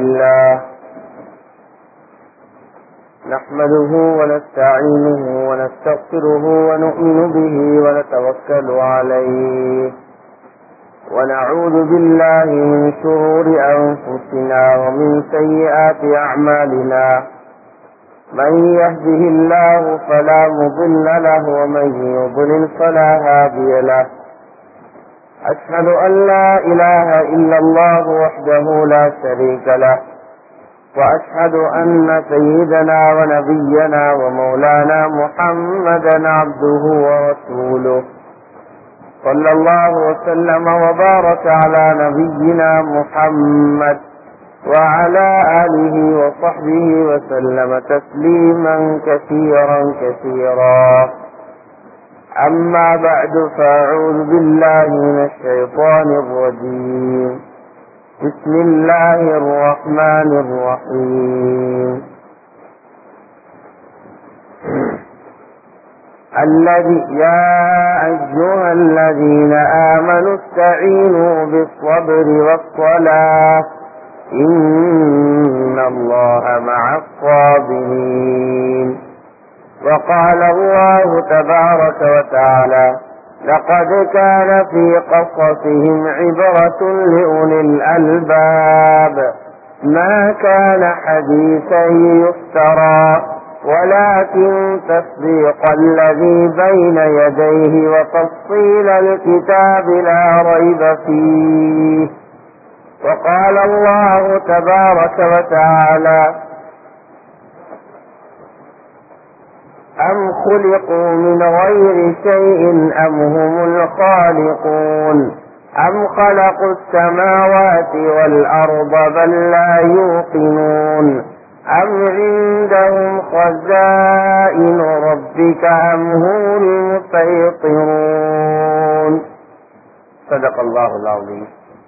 لله نحمده ونستعينه ونستغفره ونؤمن به ونتوكل عليه ونعوذ بالله من شرور أنفسنا ومن سيئات أعمالنا من يهده الله فلا مضل له ومن يضلل فلا هادي له أشهد أن لا إله إلا الله وحده لا شريك له وأشهد أن سيدنا ونبينا ومولانا محمدا عبده ورسوله صلى الله وسلم وبارك على نبينا محمد وعلى آله وصحبه وسلم تسليما كثيرا كثيرا أما بعد فأعوذ بالله من الشيطان الرجيم بسم الله الرحمن الرحيم الذي يا أيها الذين آمنوا استعينوا بالصبر والصلاة إن الله مع الصابرين وقال الله تبارك وتعالى لقد كان في قصصهم عبرة لأولي الألباب ما كان حديثا يفترى ولكن تصديق الذي بين يديه وتفصيل الكتاب لا ريب فيه وقال الله تبارك وتعالى أم خلقوا من غير شيء أم هم الخالقون أم خلقوا السماوات والأرض بل لا يوقنون أم عندهم خزائن ربك أم هم المسيطرون صدق الله العظيم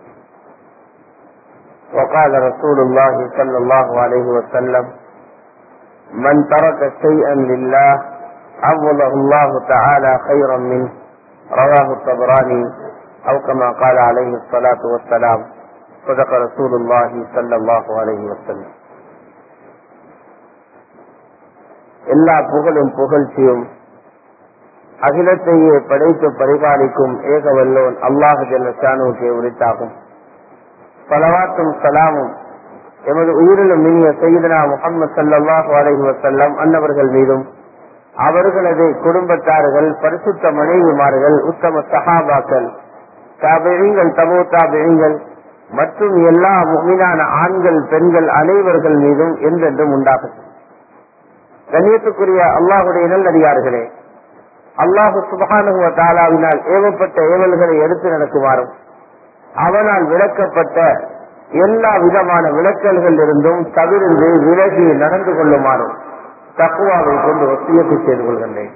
وقال رسول الله صلى الله عليه وسلم من ترك شيئا لله عوضه الله تعالى خيرا منه رواه الطبراني أو كما قال عليه الصلاة والسلام صدق رسول الله صلى الله عليه وسلم எல்லா புகழும் புகழ்ச்சியும் அகிலத்தையே படைத்து பரிபாலிக்கும் ஏகவல்லோன் அல்லாஹு ஜல்லானுக்கு உரித்தாகும் பலவாத்தும் சலாமும் எமது உயிரிலும் இனிய செய்தனா முகமது சல்லாஹு அலஹி வசல்லம் அன்னவர்கள் மீதும் அவர்களது குடும்பத்தார்கள் பரிசுத்த மனைவிமார்கள் உத்தம சஹாபாக்கள் தாபிழிங்கள் தபோ தாபிழிங்கள் மற்றும் எல்லா முகினான ஆண்கள் பெண்கள் அனைவர்கள் மீதும் என்றென்றும் உண்டாகும் கண்ணியத்துக்குரிய அல்லாஹுடைய நல்லடியார்களே அல்லாஹு சுபகானுவ தாலாவினால் ஏவப்பட்ட ஏவல்களை எடுத்து நடக்குமாறும் அவனால் விளக்கப்பட்ட எல்லா விதமான விளக்கல்கள் இருந்தும் தவிர்ந்து விலகி நடந்து கொள்ளுமாறும் தக்குவாவை கொண்டு ஒத்தியத்தை செய்து கொள்கின்றேன்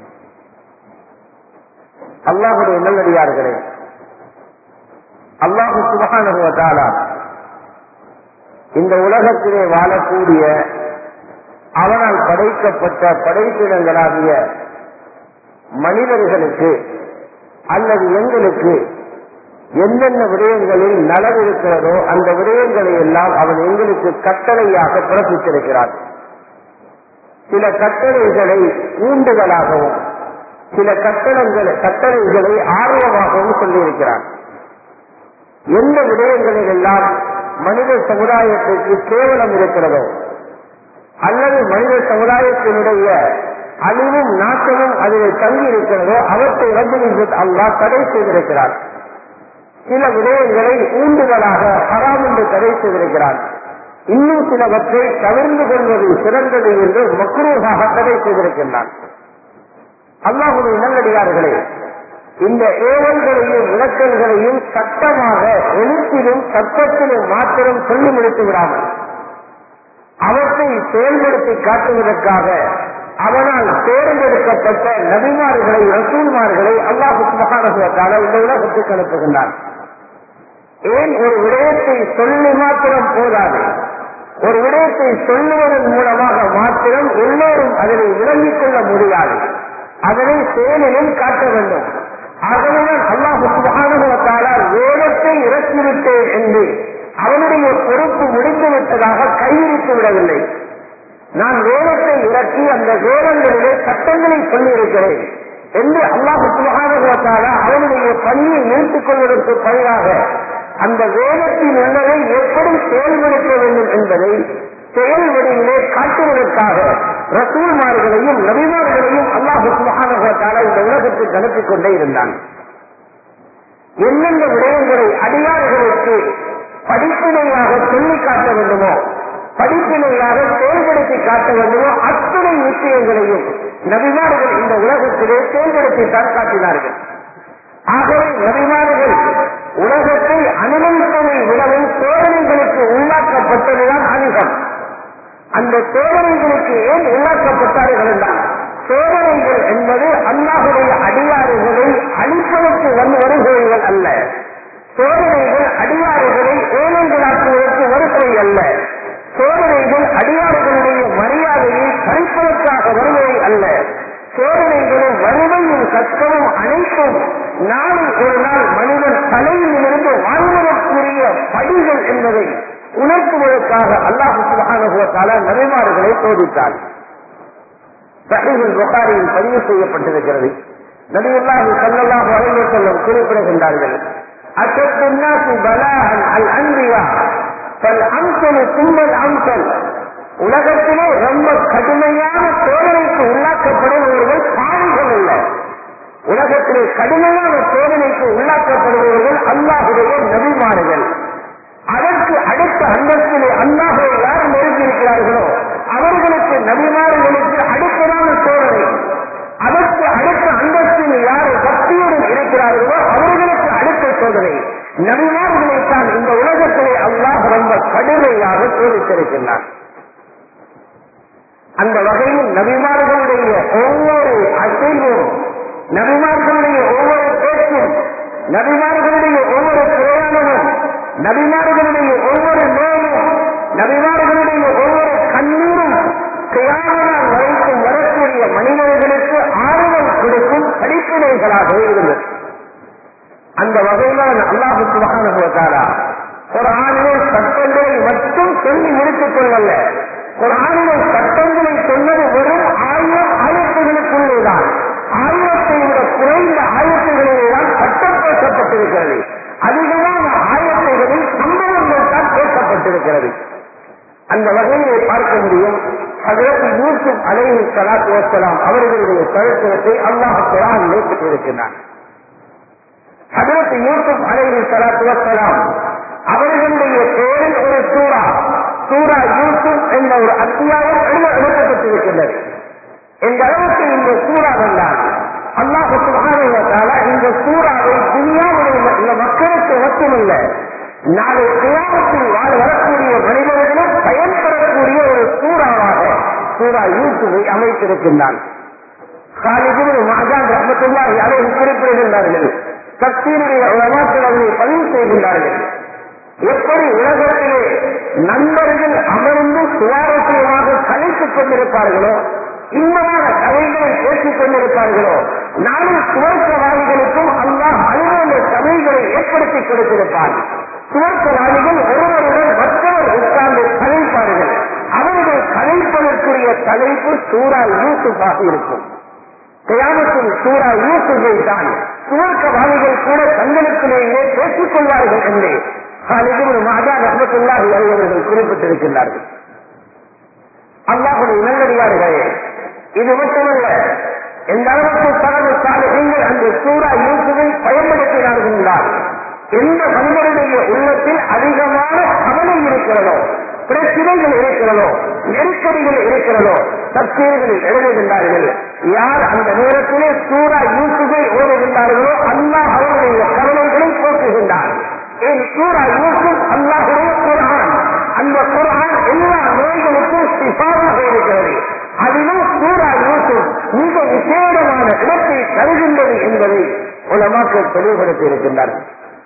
அல்லாஹுடைய நல்லடியார்களே அல்லாஹு சுபகானுவத்தாலா இந்த உலகத்திலே வாழக்கூடிய அவனால் படைக்கப்பட்ட படைப்பிடங்களாகிய மனிதர்களுக்கு அல்லது எங்களுக்கு எந்தெந்த விடயங்களில் நலவு இருக்கிறதோ அந்த விடயங்களை எல்லாம் அவன் எங்களுக்கு கட்டளையாக பிறப்பித்திருக்கிறான் சில கட்டளைகளை ஊண்டுதலாகவும் சில கட்டளங்களை கட்டளைகளை ஆர்வமாகவும் சொல்லியிருக்கிறான் எந்த விடயங்களில் எல்லாம் மனித சமுதாயத்திற்கு கேவலம் இருக்கிறதோ அல்லது மனித சமுதாயத்தினுடைய அழிவும் நாட்டமும் அதில் தங்கி இருக்கிறதோ அவற்றை ரஜினி அல்லாஹ் தடை செய்திருக்கிறார் சில விடயங்களை ஊண்டுதலாக ஹராம் என்று தடை செய்திருக்கிறார் இன்னும் சிலவற்றை தவிர்ந்து கொள்வது சிறந்தது என்று மக்ரூகாக தடை செய்திருக்கின்றான் அல்லாஹுடைய நல்லடியார்களே இந்த ஏவல்களையும் விளக்கல்களையும் சட்டமாக எழுத்திலும் சட்டத்திலும் மாத்திரம் சொல்லி முடித்து விடாமல் அவற்றை செயல்படுத்தி காட்டுவதற்காக அவனால் தேர்ந்தெடுக்கப்பட்ட நபிமார்களை ரசூல்மார்களை அல்லாஹு மகானகுவத்தால இந்த உலகத்துக்கு அனுப்புகின்றான் ஏன் ஒரு விடயத்தை சொல்லி மாத்திரம் போதாது ஒரு விடயத்தை சொல்லுவதன் மூலமாக மாத்திரம் எல்லோரும் அதனை விளங்கிக் கொள்ள முடியாது அதனை செயலிலும் காட்ட வேண்டும் ஆகவேதான் அல்லாஹு சுபகானுவத்தால வேதத்தை இறக்கிவிட்டேன் என்று அவனுடைய பொறுப்பு முடிந்து விட்டதாக கைவிரித்து விடவில்லை நான் வேதத்தை இறக்கி அந்த வேதங்களிலே சட்டங்களை சொல்லியிருக்கிறேன் என்று அல்லாஹு சுகானுகத்தால அவனுடைய பணியை நிறுத்திக் கொள்வதற்கு பதிலாக அந்த வேதத்தின் உள்ளதை எப்படி செயல்படுத்த வேண்டும் என்பதை செயல்வடிவிலே காட்டுவதற்காக ரசூல்மார்களையும் நபிமார்களையும் அல்லாஹு சுகானுகத்தால இந்த உலகத்தில் நடத்திக் கொண்டே இருந்தான் எந்தெந்த விடயங்களை அடியார்களுக்கு படிப்பினையாக சொல்லிக் காட்ட வேண்டுமோ படிப்பினையாக செயல்படுத்தி காட்ட வேண்டுமோ அத்தனை விஷயங்களையும் நபிமார்கள் இந்த உலகத்திலே செயல்படுத்தித்தான் காட்டினார்கள் ஆகவே நபிமார்கள் உலகத்தை அனுமதிப்பதை விடவும் சோதனைகளுக்கு உள்ளாக்கப்பட்டதுதான் அதிகம் அந்த சோதனைகளுக்கு ஏன் உள்ளாக்கப்பட்டார்கள் என்றால் சோதனைகள் என்பது அல்லாஹுடைய அடியாறுகளை அழிப்பதற்கு வந்து வருகிறவர்கள் அல்ல சோதனைகள் அடியாறுகளை ஏழைகளாக்குவதற்கு வருகை அல்ல சோதனைகள் அடியாறுகளுடைய மரியாதையை பறிப்பதற்காக வருவதை அல்ல சோதனைகளும் வறுமையும் கஷ்டமும் அனைத்தும் நாளை ஒரு நாள் மனிதன் தலையிலிருந்து வாழ்வதற்குரிய படிகள் என்பதை உணர்த்துவதற்காக அல்லாஹு சுகானுபவத்தால நபிமார்களை சோதித்தார் சஹீஹுல் புகாரியில் பதிவு செய்யப்பட்டிருக்கிறது நபியுல்லாஹி ஸல்லல்லாஹு அலைஹி வஸல்லம் குறிப்பிடுகின்றார்கள் அஷத்து الناس بلاء الانبياء فالامثل ثم الامثل உலகத்திலே ரொம்ப கடுமையான சோதனைக்கு உள்ளாக்கப்படுபவர்கள் பாவிகள் அல்ல உலகத்திலே கடுமையான சோதனைக்கு உள்ளாக்கப்படுபவர்கள் அல்லாஹுடைய நபிமார்கள் அதற்கு அடுத்த அந்தத்திலே அல்லாஹை யார் நெருங்கியிருக்கிறார்களோ அவர்களுக்கு நபிமார்களுக்கு அடுத்ததான சோதனை அதற்கு அடுத்த அந்தத்தில் யார் பக்தியுடன் இருக்கிறார்களோ அவர்களுக்கு அடுத்த சோதனை நபிமார்களைத்தான் இந்த உலகத்திலே அல்லாஹ் ரொம்ப கடுமையாக சோதித்திருக்கின்றார் அந்த வகையில் நபிமார்களுடைய ஒவ்வொரு அசைவும் நபிமார்களுடைய ஒவ்வொரு பேச்சும் நபிமார்களுடைய ஒவ்வொரு பிரயாணமும் நபிமார்களுடைய ஒவ்வொரு நோயும் நபிமார்களுடைய ஒவ்வொரு கண்ணீரும் கியாமனால் வரைக்கும் வரக்கூடிய மனிதர்களுக்கு ஆறுதல் கொடுக்கும் படிப்பினைகளாக இருந்தது அந்த வகையிலான அல்லாஹு சுபகானுபவத்தாரா ஒரு ஆணிலே சட்டங்களை மட்டும் சொல்லி முடித்துக் கொள்ளல ஒரு ஆணிலே சட்டங்களை சொன்னது வெறும் ஆயிரம் ஆயிரத்துகளுக்குள்ளேதான் ஆயிரத்தை விட குறைந்த ஆயிரத்துகளிலே தான் சட்டம் பேசப்பட்டிருக்கிறது அதிகமான ஆயிரத்தைகளில் சம்பவங்கள் தான் பேசப்பட்டிருக்கிறது அந்த வகையிலே பார்க்க முடியும் அதற்கு யூசுப் அலைஹி சலாத்து வசலாம் அவர்களுடைய சரித்திரத்தை அல்லாஹ் குரானிலே பெற்றிருக்கிறார் அதற்கு யூசுப் அலைஹி சலாத்து வசலாம் அவர்களுடைய பேரில் ஒரு சூறா சூரா யூசுப் என்ற ஒரு அத்தியாயம் எழுத எழுதப்பட்டிருக்கின்றது இந்த அளவுக்கு இந்த சூறா வந்தால் அல்லாஹ் சுகாதார இந்த சூறாவை துணியாவுடைய இந்த மக்களுக்கு மட்டுமல்ல நாளை கிராமத்தில் வாழ வரக்கூடிய மனிதர்களும் பயன்படக்கூடிய ஒரு சூறாவாக சூறா யூசுவை அமைத்திருக்கின்றான் காலிதில் மாஜான் ரஹமத்துல்லாஹி அலைஹி குறிப்பிடுகின்றார்கள் சக்தியினுடைய உலகத்தில் அதனை பதிவு செய்கின்றார்கள் எப்படி உலகத்திலே நண்பர்கள் அமர்ந்து சுவாரஸ்யமாக கலைத்துக் கொண்டிருப்பார்களோ இன்பமான கதைகளை பேசிக் கொண்டிருப்பார்களோ நாளை சுவர்க்கவாதிகளுக்கும் அல்லாஹ் அலுவல சபைகளை ஏற்படுத்தி கொடுத்திருப்பார் சுவர்க்கவாதிகள் ஒருவருடன் மற்றவர் உட்கார்ந்து கதைப்பார்கள் அவர்கள் கதைப்பதற்குரிய தலைப்பு சூரா யூசுஃபாக இருக்கும் கிராமத்தில் சூரா யூசுஃபை தான் சுவர்க்கவாதிகள் கூட தங்களுக்குள்ளேயே பேசிக் கொள்வார்கள் என்று காலிதில் மாதா ரஹமத்துல்லாஹி அவர்கள் குறிப்பிட்டிருக்கின்றார்கள் அல்லாஹுடைய நல்லடியார்களே இது மட்டுமல்ல எந்த அளவுக்கு தனது சாலைகள் அந்த சூரா யூசுவை பயன்படுத்தினார்கள் என்றால் எந்த மனிதனுடைய உள்ளத்தில் அதிகமான கவலை இருக்கிறதோ பிரச்சனைகள் இருக்கிறதோ நெருக்கடிகள் இருக்கிறதோ தற்செயல்களில் எழுதுகின்றார்கள் யார் அந்த நேரத்திலே சூரா யூசுவை ஓடுகின்றார்களோ அல்லாஹ் அவருடைய கவலைகளை போக்குகின்றார் என் சூரா யூசுப் அல்லாஹுடைய குரான் அந்த குரான் எல்லா நோய்களுக்கும் சிபாவாக இருக்கிறது அதிலும் சூரா யூசுப் மிக விசேடமான இடத்தை தருகின்றது என்பதை உலமாக்கள் தெளிவுபடுத்தி இருக்கின்றார்கள்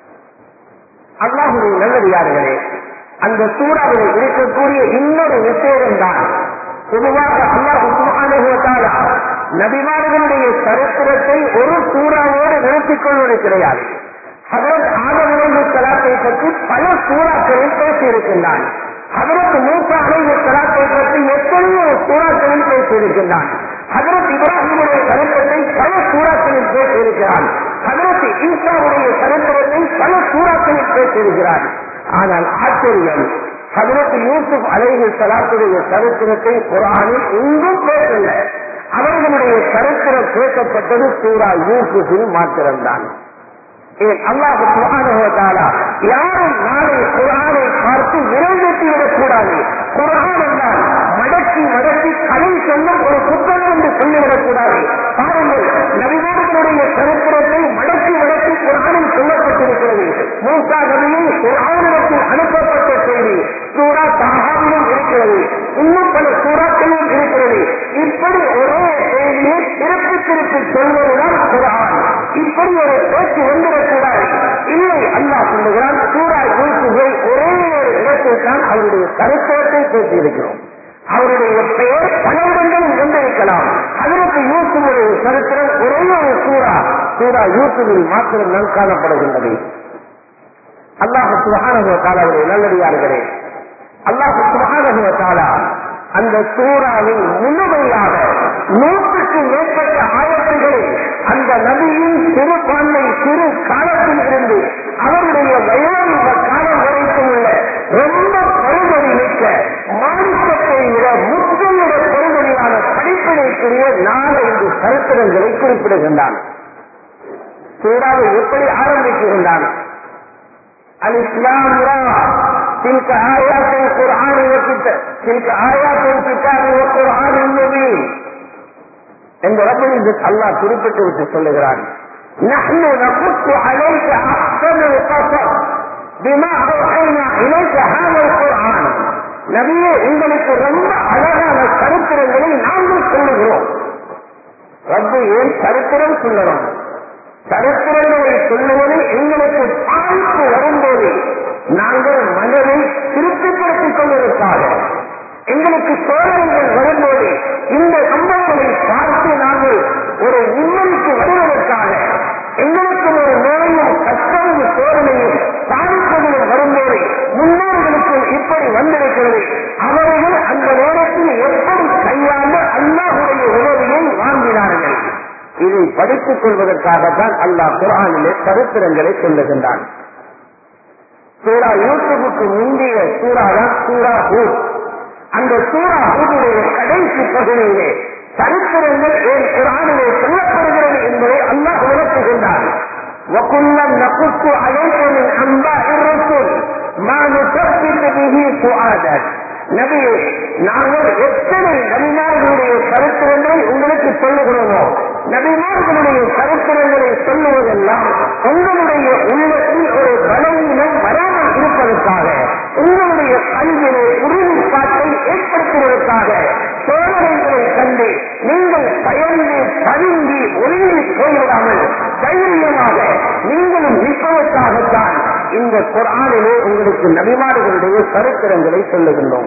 அல்லாஹுடைய நல்லடியார்களே அந்த சூறாவில் இருக்கக்கூடிய இன்னொரு விசேடம் தான் பொதுவாக அல்லாஹ் சுபானுகத்தால நபிமார்களுடைய சரித்திரத்தை ஒரு சூறாவோடு நிறுத்திக் கொள்வது கிடையாது ஹதரத் ஆதரவு கலாத்தை பற்றி பல சூறாக்களில் பேசியிருக்கின்றான் ஹதரத் மூசா அலைவு கலாத்தை பற்றி எத்தனையோ சூறாக்களில் பேசியிருக்கின்றான் ஹதரத் இப்ராஹிமுடைய சரித்திரத்தை பல சூறாக்களில் பேசியிருக்கிறான் ஹதரத் ஈசாவுடைய சரித்திரத்தை பல சூறாக்களில் பேசியிருக்கிறான் ஆனால் ஆச்சரியம் ஹதரத் யூசுப் அலைவு சலாத்துடைய சரித்திரத்தை குரானில் எங்கும் பேசல அவர்களுடைய சரித்திரம் பேசப்பட்டது சூரா யூசுஃபில் மாத்திரம்தான் அல்லாஹு சுகானுவத்தாலா யாரும் நாளை குரானை பார்த்து விரைவெட்டி விடக்கூடாது குரான் என்றால் மடக்கி மடக்கி கதை சொல்லும் ஒரு புத்தகம் என்று சொல்லிவிடக்கூடாது பாருங்கள் நபிமார்களுடைய சரித்திரத்தை மடக்கி மடக்கி குரானில் சொல்லப்பட்டிருக்கிறது மூசா நபியை குரானிடத்தில் அனுப்பப்பட்ட செய்தி சூரா தாகாவிலும் இருக்கிறது இன்னும் பல சூறாக்களிலும் இருக்கிறது இப்படி ஒரே செய்தியை திருப்பி திருப்பி சொல்வதுதான் குரான் இப்படி ஒரு பேச்சு வந்துடக்கூடாது இல்லை அல்லாஹ் சொல்லுகிறான் சூரா யூசுஃபை ஒரே ஒரு இடத்தில் தான் அவருடைய கருத்தத்தை பேசியிருக்கிறோம் அவருடைய பெயர் பல இடங்களில் வந்திருக்கலாம் அதற்கு யூசுஃபுடைய சரித்திரம் ஒரே ஒரு சூறா சூரா யூசுஃபில் மாத்திரம் தான் காணப்படுகின்றது அல்லாஹு சுகானுவ காலாவுடைய நல்லடியார்களே அல்லாஹு சுகானுவ காலா அந்த சூறாவில் முழுமையாக நூற்றுக்கு மேற்பட்ட ஆயத்துகளை அந்த நபியின் சிறுபான்மை சிறு காலத்தில் இருந்து அவருடைய வயோதிக காலம் வரைக்கும் உள்ள ரொம்ப பருமதி மிக்க மாநிலத்தை விட முற்றிலுட பருமதியான படிப்பினைக்குரிய நாலஞ்சு சரித்திரங்களை குறிப்பிடுகின்றான் சூறாவை எப்படி ஆரம்பிக்கின்றான் الإسلام را تلك آيات القرآن وكتاب تلك آيات الكتاب والقرآن المبين இந்த ரப்பில் அல்லாஹ் குறிப்பிட்டு விட்டு சொல்லுகிறான் نحن نقص عليك أحسن القصص بما أوحينا إليك هذا القرآن நபியே உங்களுக்கு ரொம்ப அழகான சரித்திரங்களை நாங்கள் சொல்லுகிறோம் ரப்பு ஏன் சரித்திரம் சொல்லணும் சரித்திரங்களை சொல்லுவது எங்களுக்கு பாய்ப்பு வரும்போது நாங்கள் மனதை திருப்திப்படுத்திக் கொள்வதற்காக எங்களுக்கு சோதனைகள் வரும்போது இந்த சம்பவங்களை பார்த்து நாங்கள் ஒரு நிம்மதிக்கு வருவதற்காக எங்களுக்கு ஒரு நோயும் கஷ்டமும் சோதனையும் சாதிப்பதிலும் வரும்போது முன்னோர்களுக்கு இப்படி வந்திருக்கிறது அவர்கள் அந்த நேரத்தில் எப்படி கையாண்டு அல்லாஹுடைய உதவியை வாங்கினார்கள் இதை படித்துக் கொள்வதற்காகத்தான் அல்லாஹ் குரானிலே சரித்திரங்களை சொல்லுகின்றான் சூரா யூசுஃபுக்கு முந்தைய சூறா தான் சூரா ஹூத் அந்த சூரா ஹூதுடைய கடைசி பகுதியிலே சரித்திரங்கள் ஏன் குரானிலே சொல்லப்படுகிறது என்பதை அல்லாஹ் விளக்குகின்றான் وَكُلًّا نَقُصُّ عَلَيْكَ مِنْ أَنْبَاءِ الرُّسُلِ مَا نُثَبِّتُ بِهِ فُؤَادَكَ நபியே நாங்கள் எத்தனை நபிமார்களுடைய சரித்திரங்களை உங்களுக்கு சொல்லுகிறோமோ நபிமார்களுடைய சரித்திரங்களை சொல்லுவதெல்லாம் உங்களுடைய உள்ளத்தில் ஒரு பலவீனம் வராமல் இருப்பதற்காக உங்களுடைய கல்வியை உறுதிப்பாட்டை ஏற்படுத்துவதற்காக சோதனைகளை கண்டு நீங்கள் பயந்து பதுங்கி ஒழுங்கி போய்விடாமல் தைரியமாக நீங்களும் நிற்பதற்காகத்தான் இந்த குரானிலே உங்களுக்கு நபிமார்களுடைய சரித்திரங்களை சொல்லுகின்றோம்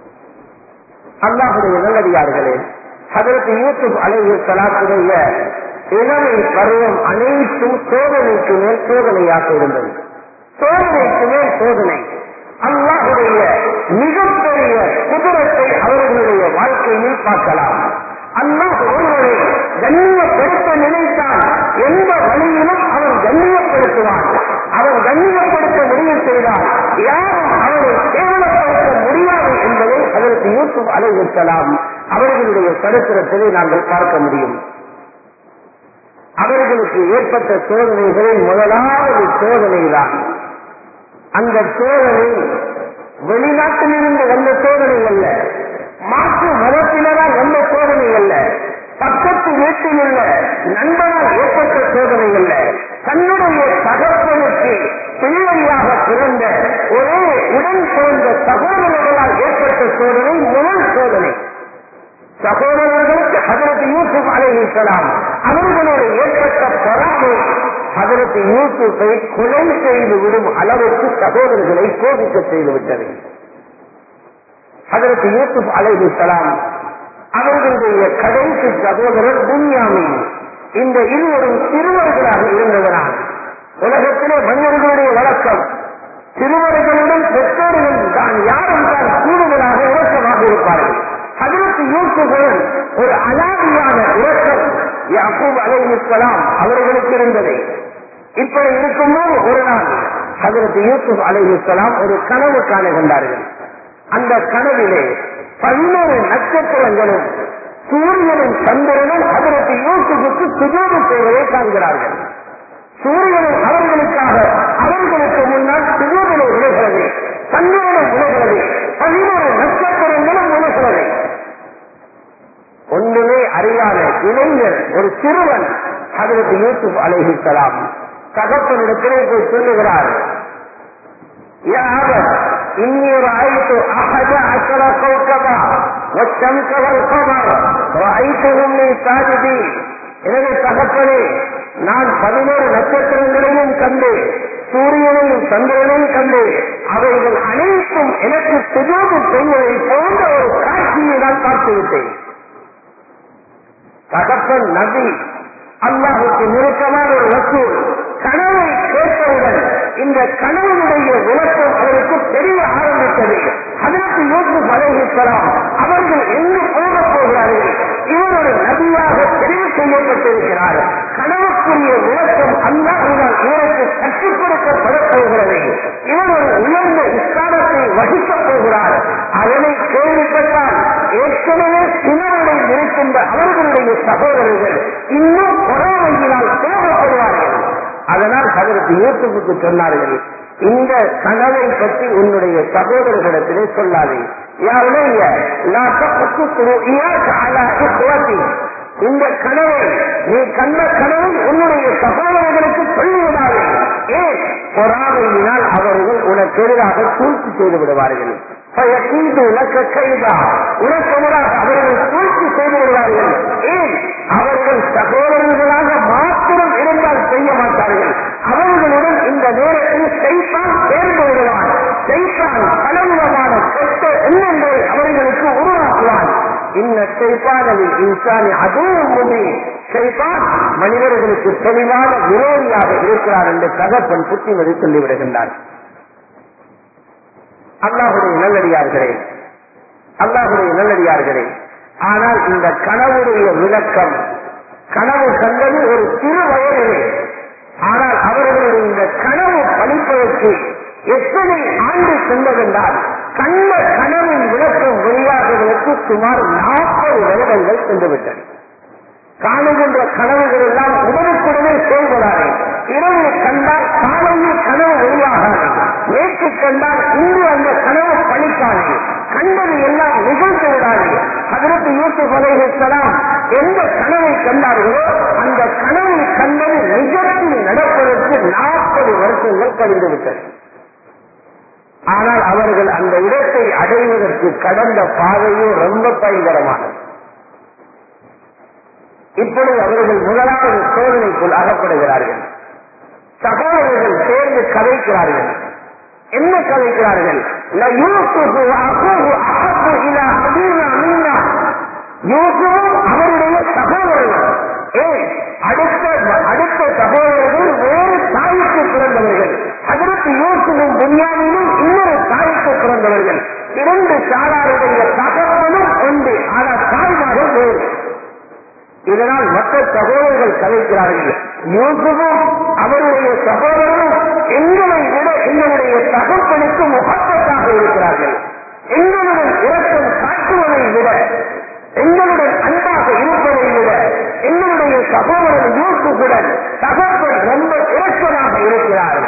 அல்லாஹுடைய நல்லடியார்களே அதற்கு யூசுப் அலைவு சலாத்துடைய இளமை பருவம் அனைத்தும் சோதனைக்கு மேல் சோதனையாக இருந்தது சோதனைக்கு மேல் சோதனை அல்லாஹுடைய மிகப்பெரிய குதிரத்தை அவர்களுடைய வாழ்க்கையில் பார்க்கலாம் அல்லாஹ் ஒருவரை கண்ணியப்படுத்த நினைத்தால் எந்த வழியிலும் அவன் கண்ணியப்படுத்துவான் அவன் கண்ணியப்படுத்த முடிவு செய்தால் யாரும் அவனை கேவலப்படுத்த முடியாது என்பதை அதற்கு யூசுப் அலைவிக்கலாம் அவர்களுடைய சரித்திரத்திலே நாங்கள் பார்க்க முடியும் அவர்களுக்கு ஏற்பட்ட சோதனைகளில் முதலாவது சோதனை தான் அந்த சோதனை வெளிநாட்டிலிருந்து வந்த சோதனை அல்ல மாற்று மதத்தினரால் வந்த சோதனை அல்ல பக்கத்து வீட்டில் உள்ள நண்பரால் ஏற்பட்ட சோதனை அல்ல தன்னுடைய தகப்பனுக்கு பிள்ளையாக பிறந்த ஒரே உடன் பிறந்த சகோதரர்களால் ஏற்பட்ட சோதனை முதல் சோதனை சகோதரர்களுக்கு ஹதரத் யூசுப் அலைஹிஸ்ஸலாம் அவர்களோடு ஏற்பட்ட பொறாமை ஹதரத் யூசுஃபை கொலை செய்து விடும் அளவுக்கு சகோதரர்களை கோபிக்க செய்து விட்டது ஹதரத் யூசுப் அலைஹிஸ்ஸலாம் அவர்களுடைய கடைசி சகோதரர் புன்யாமி இந்த இருவரும் சிறுவர்களாக இருந்தவரால் உலகத்திலே மனிதர்களுடைய வழக்கம் சிறுவர்களுடன் பெற்றோர்கள் தான் யாரும் தான் கூடுதலாக இறக்கமாக இருப்பார்கள் அதற்கு யூசுஃபுடன் ஒரு அலாதியான இறக்கம் யாக்கூப் அலைஹிஸ்ஸலாம் அவர்களுக்கு இருந்தது இப்படி இருக்கும்போது ஒரு நாள் அதற்கு யூசுப் அலைஹிஸ்ஸலாம் ஒரு கனவு காணுகின்றார்கள் அந்த கனவிலே பதினோரு நட்சத்திரங்களும் சூரியனும் சந்திரனும் அதற்கு யூசுஃபுக்கு சுஜோடு செய்வதை காண்கிறார்கள் சூரியனும் அவர்களுக்காக அவர்களுக்கு முன்னால் சுஜோதிலே விழுகிறது சந்திரனும் விழுகிறது பதினோரு நட்சத்திரங்களும் விழுகிறது ஒன்றுமே அறியாத இளைஞர் ஒரு சிறுவன் அதற்கு யூசுப் அலைஹிஸ்ஸலாம் தகப்பனிடத்திலே போய் சொல்லுகிறார் يا أبت إني رأيت أحد عشر كوكبا والشمس والقمر رأيتهم من ساجدين எனவே தகப்பனே நான் பதினோரு நட்சத்திரங்களையும் கண்டு சூரியனையும் சந்திரனையும் கண்டு அவைகள் அனைத்தும் எனக்கு சுஜோது செய்வதை போன்ற ஒரு காட்சியை நான் பார்த்துவிட்டேன் தகப்பன் நபி அல்லாஹுக்கு நெருக்கமான ஒரு வசூல் கனவை கேட்டவுடன் இந்த கனவனுடைய விளக்கம் அவருக்கு தெரிய ஆரம்பித்தது அதற்கு யோசிப்பு பழகிக்கலாம் அவர்கள் எங்கு போக போகிறார்கள் இவர் ஒரு நபியாக தெரிவு செய்யப்பட்டிருக்கிறார் கனவுக்குரிய விளக்கம் அல்லாஹுதான் இவருக்கு கற்றுக் கொடுக்கப்படப் போகிறது இவர் ஒரு உயர்ந்த இஸ்லாமத்தை வகிக்கப் போகிறார் அதனை கேள்விப்பட்டால் ஏற்கனவே சினவடை இருக்கின்ற அவர்களுடைய சகோதரர்கள் இன்னும் பொறாமையினால் கோபப்படுவார்கள் அதனால் அதற்கு யூசுப்புக்கு சொன்னார்கள் இந்த கனவை பற்றி உன்னுடைய சகோதரர்களிடத்திலே சொல்லாதே யாருடைய இந்த கனவை நீ கண்ட கனவை உன்னுடைய சகோதரர்களுக்கு சொல்லிவிடாதே ஏன் பொறாமையினால் அவர்கள் உனக்கு எதிராக சூழ்ச்சி செய்து விடுவார்கள் பயத்தீது உனக்கு கைதா உனக்கு எதிராக அவர்கள் சூழ்ச்சி செய்து விடுவார்கள் ஏன் அவர்கள் சகோதரர்களாக மாத்திரம் இருந்தால் செய்ய மாட்டார்கள் அவர்களுடன் இந்த நேரத்தில் செய்தான் சேர்ந்து விடுவான் செய்தான் பலவிதமான கெட்ட எண்ணங்களை அவர்களுக்கு உருவாக்குவான் இன்ன செய்பானலில் இன்சானி அதுவும் முடி செய்தான் மனிதர்களுக்கு தெளிவான விரோதியாக இருக்கிறார் என்று தகப்பன் புத்திமதி சொல்லிவிடுகின்றார் அல்லாஹுடைய நல்லடியார்களே அல்லாஹுடைய நல்லடியார்களே ஆனால் இந்த கனவுடைய விளக்கம் கனவு கண்டது ஒரு சிறு வயதிலே ஆனால் அவர்களுடைய இந்த கனவு பழிப்பதற்கு எத்தனை ஆண்டு சென்றதென்றால் கண்ட கனவின் விளக்கம் வெளியாகுவதற்கு சுமார் நாற்பது வருடங்கள் சென்றுவிட்டன காணுகின்ற கனவுகள் எல்லாம் உடனுக்குடனே செயல்படாது இரவு கண்டால் காலையில் கனவு வெளியாகாது நேற்று கண்டால் இன்று அந்த கனவு பழிக்காது கண்டது எல்லாம் நிகழ்ந்து விடாது அதற்கு யூசுப் அலைஹிஸ்ஸலாம் எந்த கனவை கண்டார்களோ அந்த கனவை கண்டது நிஜத்தில் நடப்பதற்கு நாற்பது வருஷங்கள் கழிந்து விட்டது ஆனால் அவர்கள் அந்த இடத்தை அடைவதற்கு கடந்த பாதையோ ரொம்ப பயங்கரமானது இப்பொழுது அவர்கள் முதலாவது சோதனைக்குள் அகப்படுகிறார்கள் சகோதரர்கள் சேர்ந்து கதைக்கிறார்கள் என்ன கதைக்கிறார்கள் யூசுவும் அவருடைய சகோதரர்கள் ஏன் அடுத்த அடுத்த சகோதரர்கள் வேறு தாய்க்கு பிறந்தவர்கள் அதற்கு யூசுவும் புனியாவிலும் இன்னொரு தாய்க்கு பிறந்தவர்கள் இரண்டு சாராருடைய தகவலும் உண்டு ஆனால் தாய்மார்கள் வேறு இதனால் மற்ற சகோதரர்கள் கதைக்கிறார்கள் யூசுவும் அவருடைய சகோதரரும் எங்களை விட எங்களுடைய தகப்பனுக்கு முகப்பட்டாக இருக்கிறார்கள் எங்களுடன் இரக்கம் காட்டுவதை விட எங்களுடன் அன்பாக இருப்பதை விட எங்களுடைய சகோதரர் யூசுடன் தகப்பன் ரொம்ப இரக்கமாக இருக்கிறார்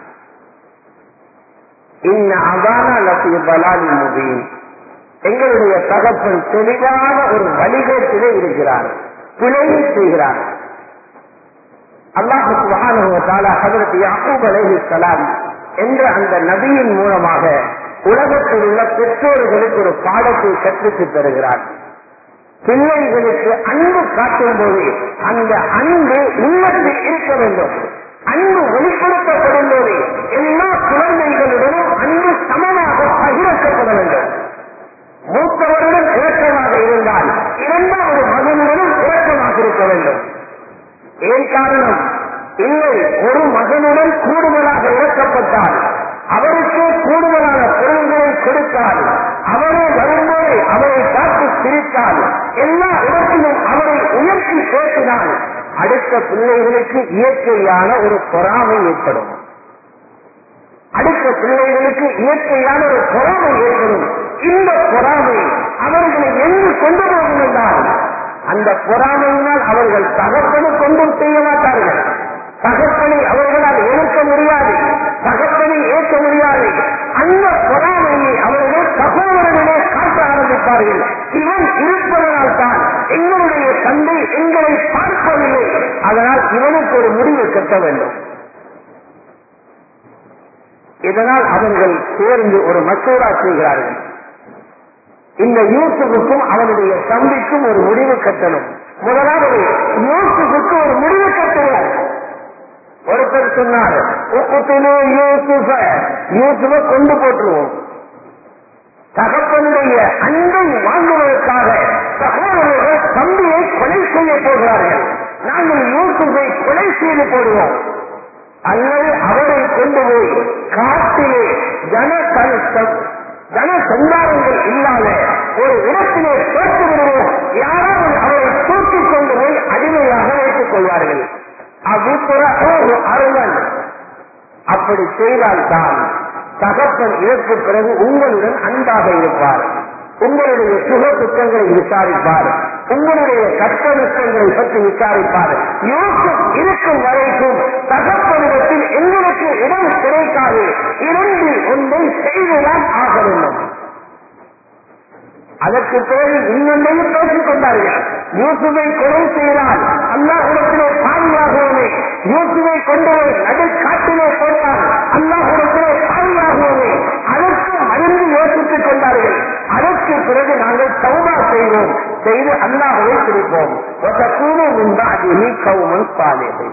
இன்ன அதான லட்சிய பலாலி முபீன் எங்களுடைய தகப்பன் தெளிவான ஒரு வழிகேட்டிலே இருக்கிறார் பிழையை செய்கிறார் அல்லாஹு சுபானுவத்தால ஹதரத் யாக்கூப் அலைஹிஸ்ஸலாம் என்ற அந்த நபியின் மூலமாக உலகத்தில் உள்ள பெற்றோர்களுக்கு ஒரு பாடத்தை கற்பித்து தருகிறார் பிள்ளைகளுக்கு அன்பு காட்டும் போது அந்த அன்பு உள்ளத்தில் இருக்க வேண்டும் அன்பு வெளிப்படுத்தப்படும் போது எல்லா குழந்தைகளுடனும் அன்பு சமமாக பகிரப்பட வேண்டும் மூத்தவருடன் இறக்கமாக இருந்தால் இரண்டாவது மகனுடனும் இறக்கமாக இருக்க வேண்டும் ஏன் காரணம் இல்லை ஒரு மகனுடன் கூடுதலாக இறக்கப்பட்டால் அவருக்கே கூடுதலான பொருள்களை கொடுத்தால் அவரே வரும்போது அவரை பார்த்து சிரித்தால் எல்லா இடத்திலும் அவரை உயர்த்தி பேசினால் அடுத்த பிள்ளைகளுக்கு இயற்கையான ஒரு பொறாமை ஏற்படும் அடுத்த பிள்ளைகளுக்கு இயற்கையான ஒரு பொறாமை ஏற்படும் இந்த பொறாமை அவர்களை எங்கு கொண்டு போகும் என்றால் அந்த பொறாமையினால் அவர்கள் தகப்பனு கொண்டும் செய்ய மாட்டார்கள் தகப்பனை அவர்களால் ஏற்க முடியாது தகப்பனை ஏற்க முடியாது அந்த பொறாமையை அவர்கள் சகோதரர்களே காட்ட ஆரம்பிப்பார்கள் இவன் இருப்பதனால் தான் எங்களுடைய தந்தை எங்களை பார்ப்பதில்லை அதனால் இவனுக்கு ஒரு முடிவு கட்ட வேண்டும் இதனால் அவர்கள் சேர்ந்து ஒரு மசோரா செய்கிறார்கள் இந்த யூசுஃபுக்கும் அவனுடைய தம்பிக்கும் ஒரு முடிவு கட்டணும் முதலாவது யூசுஃபுக்கு ஒரு முடிவு கட்டுவோம் ஒருத்தர் சொன்னார் யூசுஃப யூசுஃப கொண்டு போட்டுருவோம் தகப்பனுடைய அன்பை வாங்குவதற்காக சகோதரர்கள் தம்பியை கொலை செய்ய போகிறார்கள் நாங்கள் யூசுஃபை கொலை செய்து போடுவோம் அல்லது அவரை கொண்டு போய் காட்டிலே ஜன ஜன சந்தாரங்கள் இல்லாத ஒரு இடத்திலே சேர்த்து விடுவோம் யாராவது அவரை தூக்கிக் கொண்டு போய் அடிமையாக வைத்துக் கொள்வார்கள் அவ்விப்புற ஒரு அருளன் அப்படி செய்தால்தான் தகப்பன் இறப்பு பிறகு உங்களுடன் அன்பாக இருப்பார் உங்களுடைய சுக துக்கங்களை விசாரிப்பார் உங்களுடைய கஷ்ட நஷ்டங்களை பற்றி விசாரிப்பார் யோசம் இருக்கும் வரைக்கும் தகப்பனிடத்தில் எங்களுக்கு இடம் கிடைக்காது இரண்டில் ஒன்றை செய்துதான் ஆக வேண்டும் அதற்கு பிறகு இன்னொன்றையும் பேசிக் கொண்டார்கள் யூசுவை கொலை செய்தால் அல்லாஹிடத்திலே பாதுகாகவே யூசுவை கொண்டு போய் நடு காட்டிலே போட்டால் அல்லாஹிடத்திலே பாதுகாகவே அதற்கும் அறிந்து யோசித்துக் கொண்டார்கள் அதற்கு பிறகு நாங்கள் சௌதா செய்வோம் செய்து அல்லாஹுவை பிடிப்போம் கூறு முன்பாகி நீ கவுமன் பாலேதை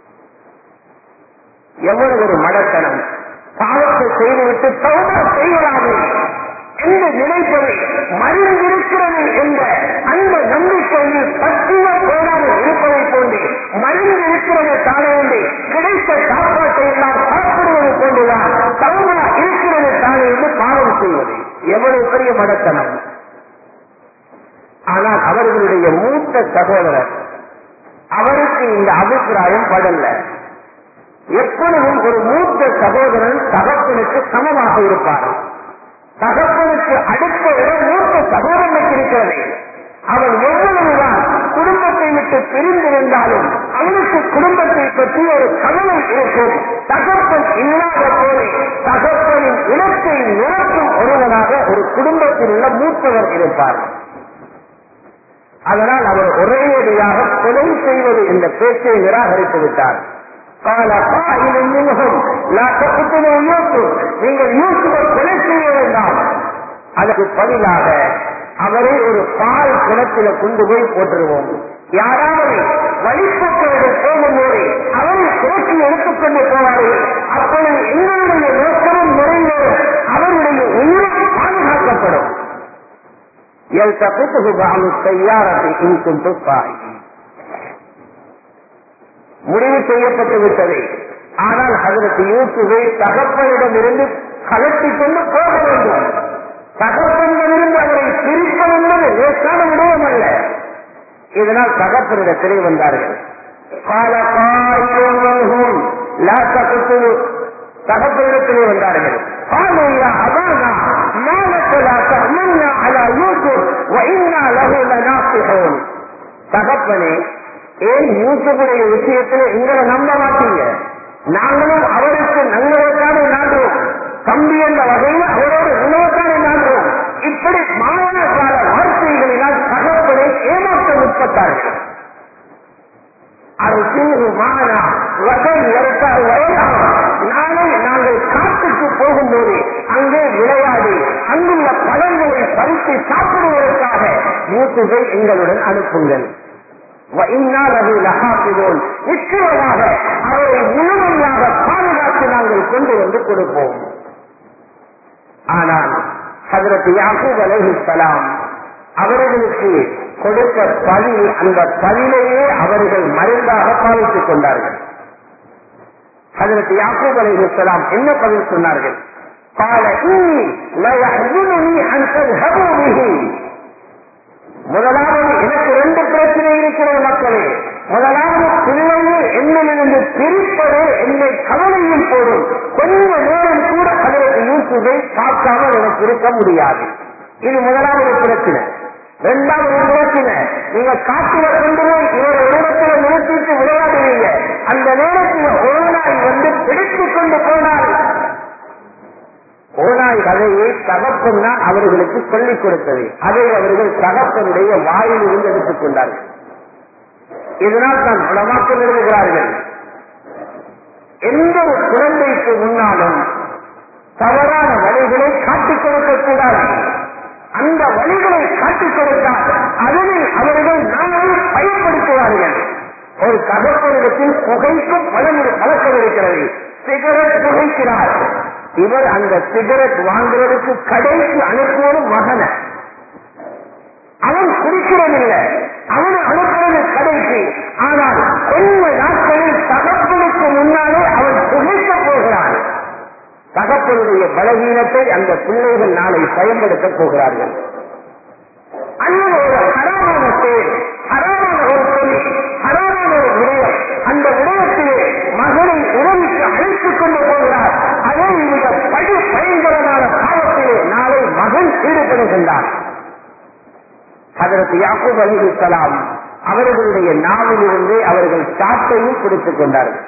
எவ்வளவு ஒரு மடத்தனம் பாவத்தை செய்துவிட்டு சௌதா செய்யலாமே என்று நினைப்பதை மறைந்திருக்கிறது என்ற அந்த நம்பிக்கையில் பத்திய போடாமல் இருப்பதை போன்று மறைந்திருக்கிறது தானே கிடைத்த சாப்பாட்டை எல்லாம் சாப்பிடுவது போன்றுதான் தவறா இருக்கிறது தானே என்று பாவம் செய்வது எவ்வளவு பெரிய மடத்தனம் ஆனால் அவர்களுடைய மூத்த சகோதரர் அவருக்கு இந்த அபிப்பிராயம் படல எப்பொழுதும் ஒரு மூத்த சகோதரன் தகப்பனுக்கு சமமாக இருப்பார் தகப்பனுக்கு அடுத்த இடம் மூத்த சகோதரனுக்கு இருக்கிறது அவன் எவ்வளவுதான் குடும்பத்தை விட்டு பிரிந்திருந்தாலும் அவனுக்கு குடும்பத்தை பற்றி ஒரு கவலை இருக்கும் தகப்பன் இல்லாத போது தகப்பனின் இலக்கை நிரப்பும் ஒருவனாக ஒரு குடும்பத்தில் உள்ள மூத்தவர் இருப்பார் அதனால் அவர் ஒரேடியாக கொலை செய்வது என்ற பேச்சை நிராகரித்து விட்டார் قال قائل منهم لا تقتلوا يوسف நீங்கள் யூசுவை கொலை செய்ய வேண்டாம் அதற்கு பதிலாக அவரை ஒரு பால் குளத்தில கொண்டு போய் போட்டுருவோம் யாராவது வழிபோக்கர்கள் போகும்போது அவரை சுரக்கி எடுத்துக்கொண்டு போவார்கள் அப்பொழுது எங்களுடைய நோக்கமும் நிறைவேறும் அவருடைய உயிரும் பாதுகாக்கப்படும் يلتقطه بعض السيارة إن كنتم صائمين முடிவு செய்யப்பட்டு விட்டது ஆனால் அதற்கு யூசுவை தகப்பனிடம் இருந்து கலட்டி கொண்டு போக வேண்டும் தகப்பனிடமிருந்து அவரை பிரிப்பது என்பது லேசான விடயம் அல்ல இதனால் தகப்பனிடத்திலே வந்தார்கள் தகப்பனிடத்திலே வந்தார்கள் அபானா மாலக்கலா தமன்னா அலா யூசுப் وإنا له لناصحون தகப்பனே ஏன் யூசுஃபுடைய விஷயத்துல எங்களை நம்ப மாட்டீங்க நாங்களும் அவருக்கு நல்லவர்கான நாடுவோம் தம்பி என்ற வகையில் அவரோடு நல்லவர்கான நாடுவோம் இப்படி மாணவ கால வார்த்தைகளினால் தகப்பனை ஏமாற்ற முற்பட்டார்கள் அது தீர்வு மானா வகை இறக்கால் வயலாம் நாளை நாங்கள் காட்டுக்கு போகும்போது அங்கே விளையாடி அங்குள்ள பழங்களை பறித்து சாப்பிடுவதற்காக யூசுஃபை எங்களுடன் அனுப்புங்கள் நிச்சயமாக அவரை முழுமையாக பாதுகாத்து நாங்கள் கொண்டு வந்து கொடுப்போம் ஆனால் அதற்கு யாக்கூப் அலைஹிஸ்ஸலாம் அவர்களுக்கு கொடுத்த பழி அந்த பழிலையே அவர்கள் மருந்தாக பாவித்துக் கொண்டார்கள் அதற்கு யாக்கூப் அலைஹிஸ்ஸலாம் என்ன பதில் சொன்னார்கள் قال إني لا يحزنني أن تذهبوا به முதலாவது எனக்கு ரெண்டு பிரச்சனை இருக்கிறது மக்களே முதலாவது பிள்ளையை என்னிலிருந்து பிரிப்பது என்னை கவலையில் போடும் கொஞ்ச நேரம் கூட அதற்கு யூசுவை பார்க்காமல் எனக்கு இருக்க முடியாது இது முதலாவது பிரச்சனை இரண்டாவது பிரச்சனை நீங்க காட்டுல கொண்டு போய் இவரை இடத்துல நிறுத்திட்டு விளையாடுவீங்க அந்த நேரத்தில் ஓனாய் வந்து பிடித்துக் கொண்டு போனால் ஓனாய் கதையை தகப்பன் தான் அவர்களுக்கு சொல்லிக் கொடுத்தது அதை அவர்கள் தகப்பனுடைய வாயில் இருந்து எடுத்துக் கொண்டார்கள் இதனால் தான் உலமாக்கள் எழுதுகிறார்கள் எந்த ஒரு குழந்தைக்கு முன்னாலும் தவறான வழிகளை காட்டிக் கொடுக்க கூடாது அந்த வழிகளை காட்டிக் கொடுத்தால் அதனை அவர்கள் நாளை பயன்படுத்துவார்கள் ஒரு தகப்பனிடத்தில் புகைக்கும் பழம் பழக்கம் இருக்கிறது சிகரெட் புகைக்கிறார் இவர் அந்த சிகரெட் வாங்குறதுக்கு கடைக்கு அனுப்புவது மகனை அவன் குடிக்கிறதில்லை அவன் அனுப்புறது கடைக்கு ஆனால் கொஞ்ச நாட்களில் தகப்பனுக்கு முன்னாலே அவன் புகைக்க போகிறான் தகப்பனுடைய பலவீனத்தை அந்த பிள்ளைகள் நாளை பயன்படுத்தப் போகிறார்கள் அல்லது ஒரு ஹராமான செயல் ஹராமான ஒரு தொழில் ஹராமான ஒரு விடயம் அந்த விடயத்திலே மகனை உறவுக்கு அழைத்துக் கொண்டு போகிறார் அதே மிக படு பயங்கரமான பாவத்திலே நாளை மகன் ஈடுபடுகின்றார் அதற்கு யாக்கூப் அலிஹிசலாம் அவர்களுடைய நாவிலிருந்து அவர்கள் சாட்டையும் பிடித்துக் கொண்டார்கள்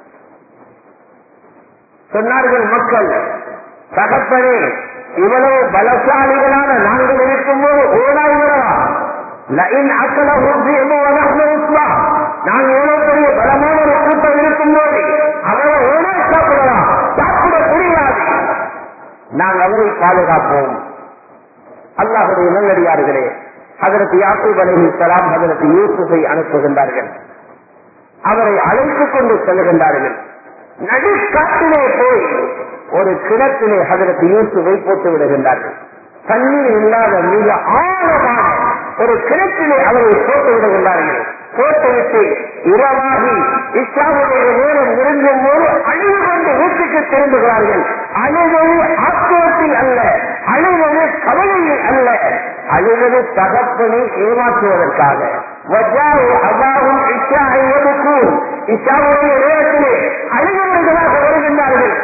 சொன்னார்கள் மக்கள் தகப்பனே இவ்வளவு பலசாலிகளான நாங்கள் இருக்கும்போது ஓடாய் விடவா லயின் அக்கலம் நான் எவ்வளவு பெரிய பலமான ஒரு கூட்டம் இருக்கும்போது அவரை ஓடாய் சாப்பிடலாம் சாப்பிட முடியாது நாங்கள் அவரை பாதுகாப்போம் அல்லாஹுடைய நல்லடியார்களே அதற்கு யாக்கூப் அலைஹிஸ்ஸலாம் அதற்கு யூசுஃபை அனுப்புகின்றார்கள் அவரை அழைத்துக் கொண்டு செல்கின்றார்கள் நடுக்காட்டிலே போய் ஒரு கிணத்திலே அதற்கு யூசுவை போட்டு விடுகின்றார்கள் தண்ணீர் இல்லாத மிக ஆழமான ஒரு கிணற்றிலே அவரை போட்டு விடுகின்றார்கள் போட்டுவிட்டு இரவாகி இஸ்லாமுடைய நேரம் நெருங்கும் போது அழுது கொண்டு வீட்டுக்கு திரும்புகிறார்கள் அழுவது ஆத்திரத்தில் அல்ல அழுவது கவலையில் அல்ல அழுவது தகப்பனை ஏமாற்றுவதற்காக அதாவும் இஷாவும் இஷாவுடைய நேரத்திலே அழுகிறவர்களாக வருகின்றார்கள்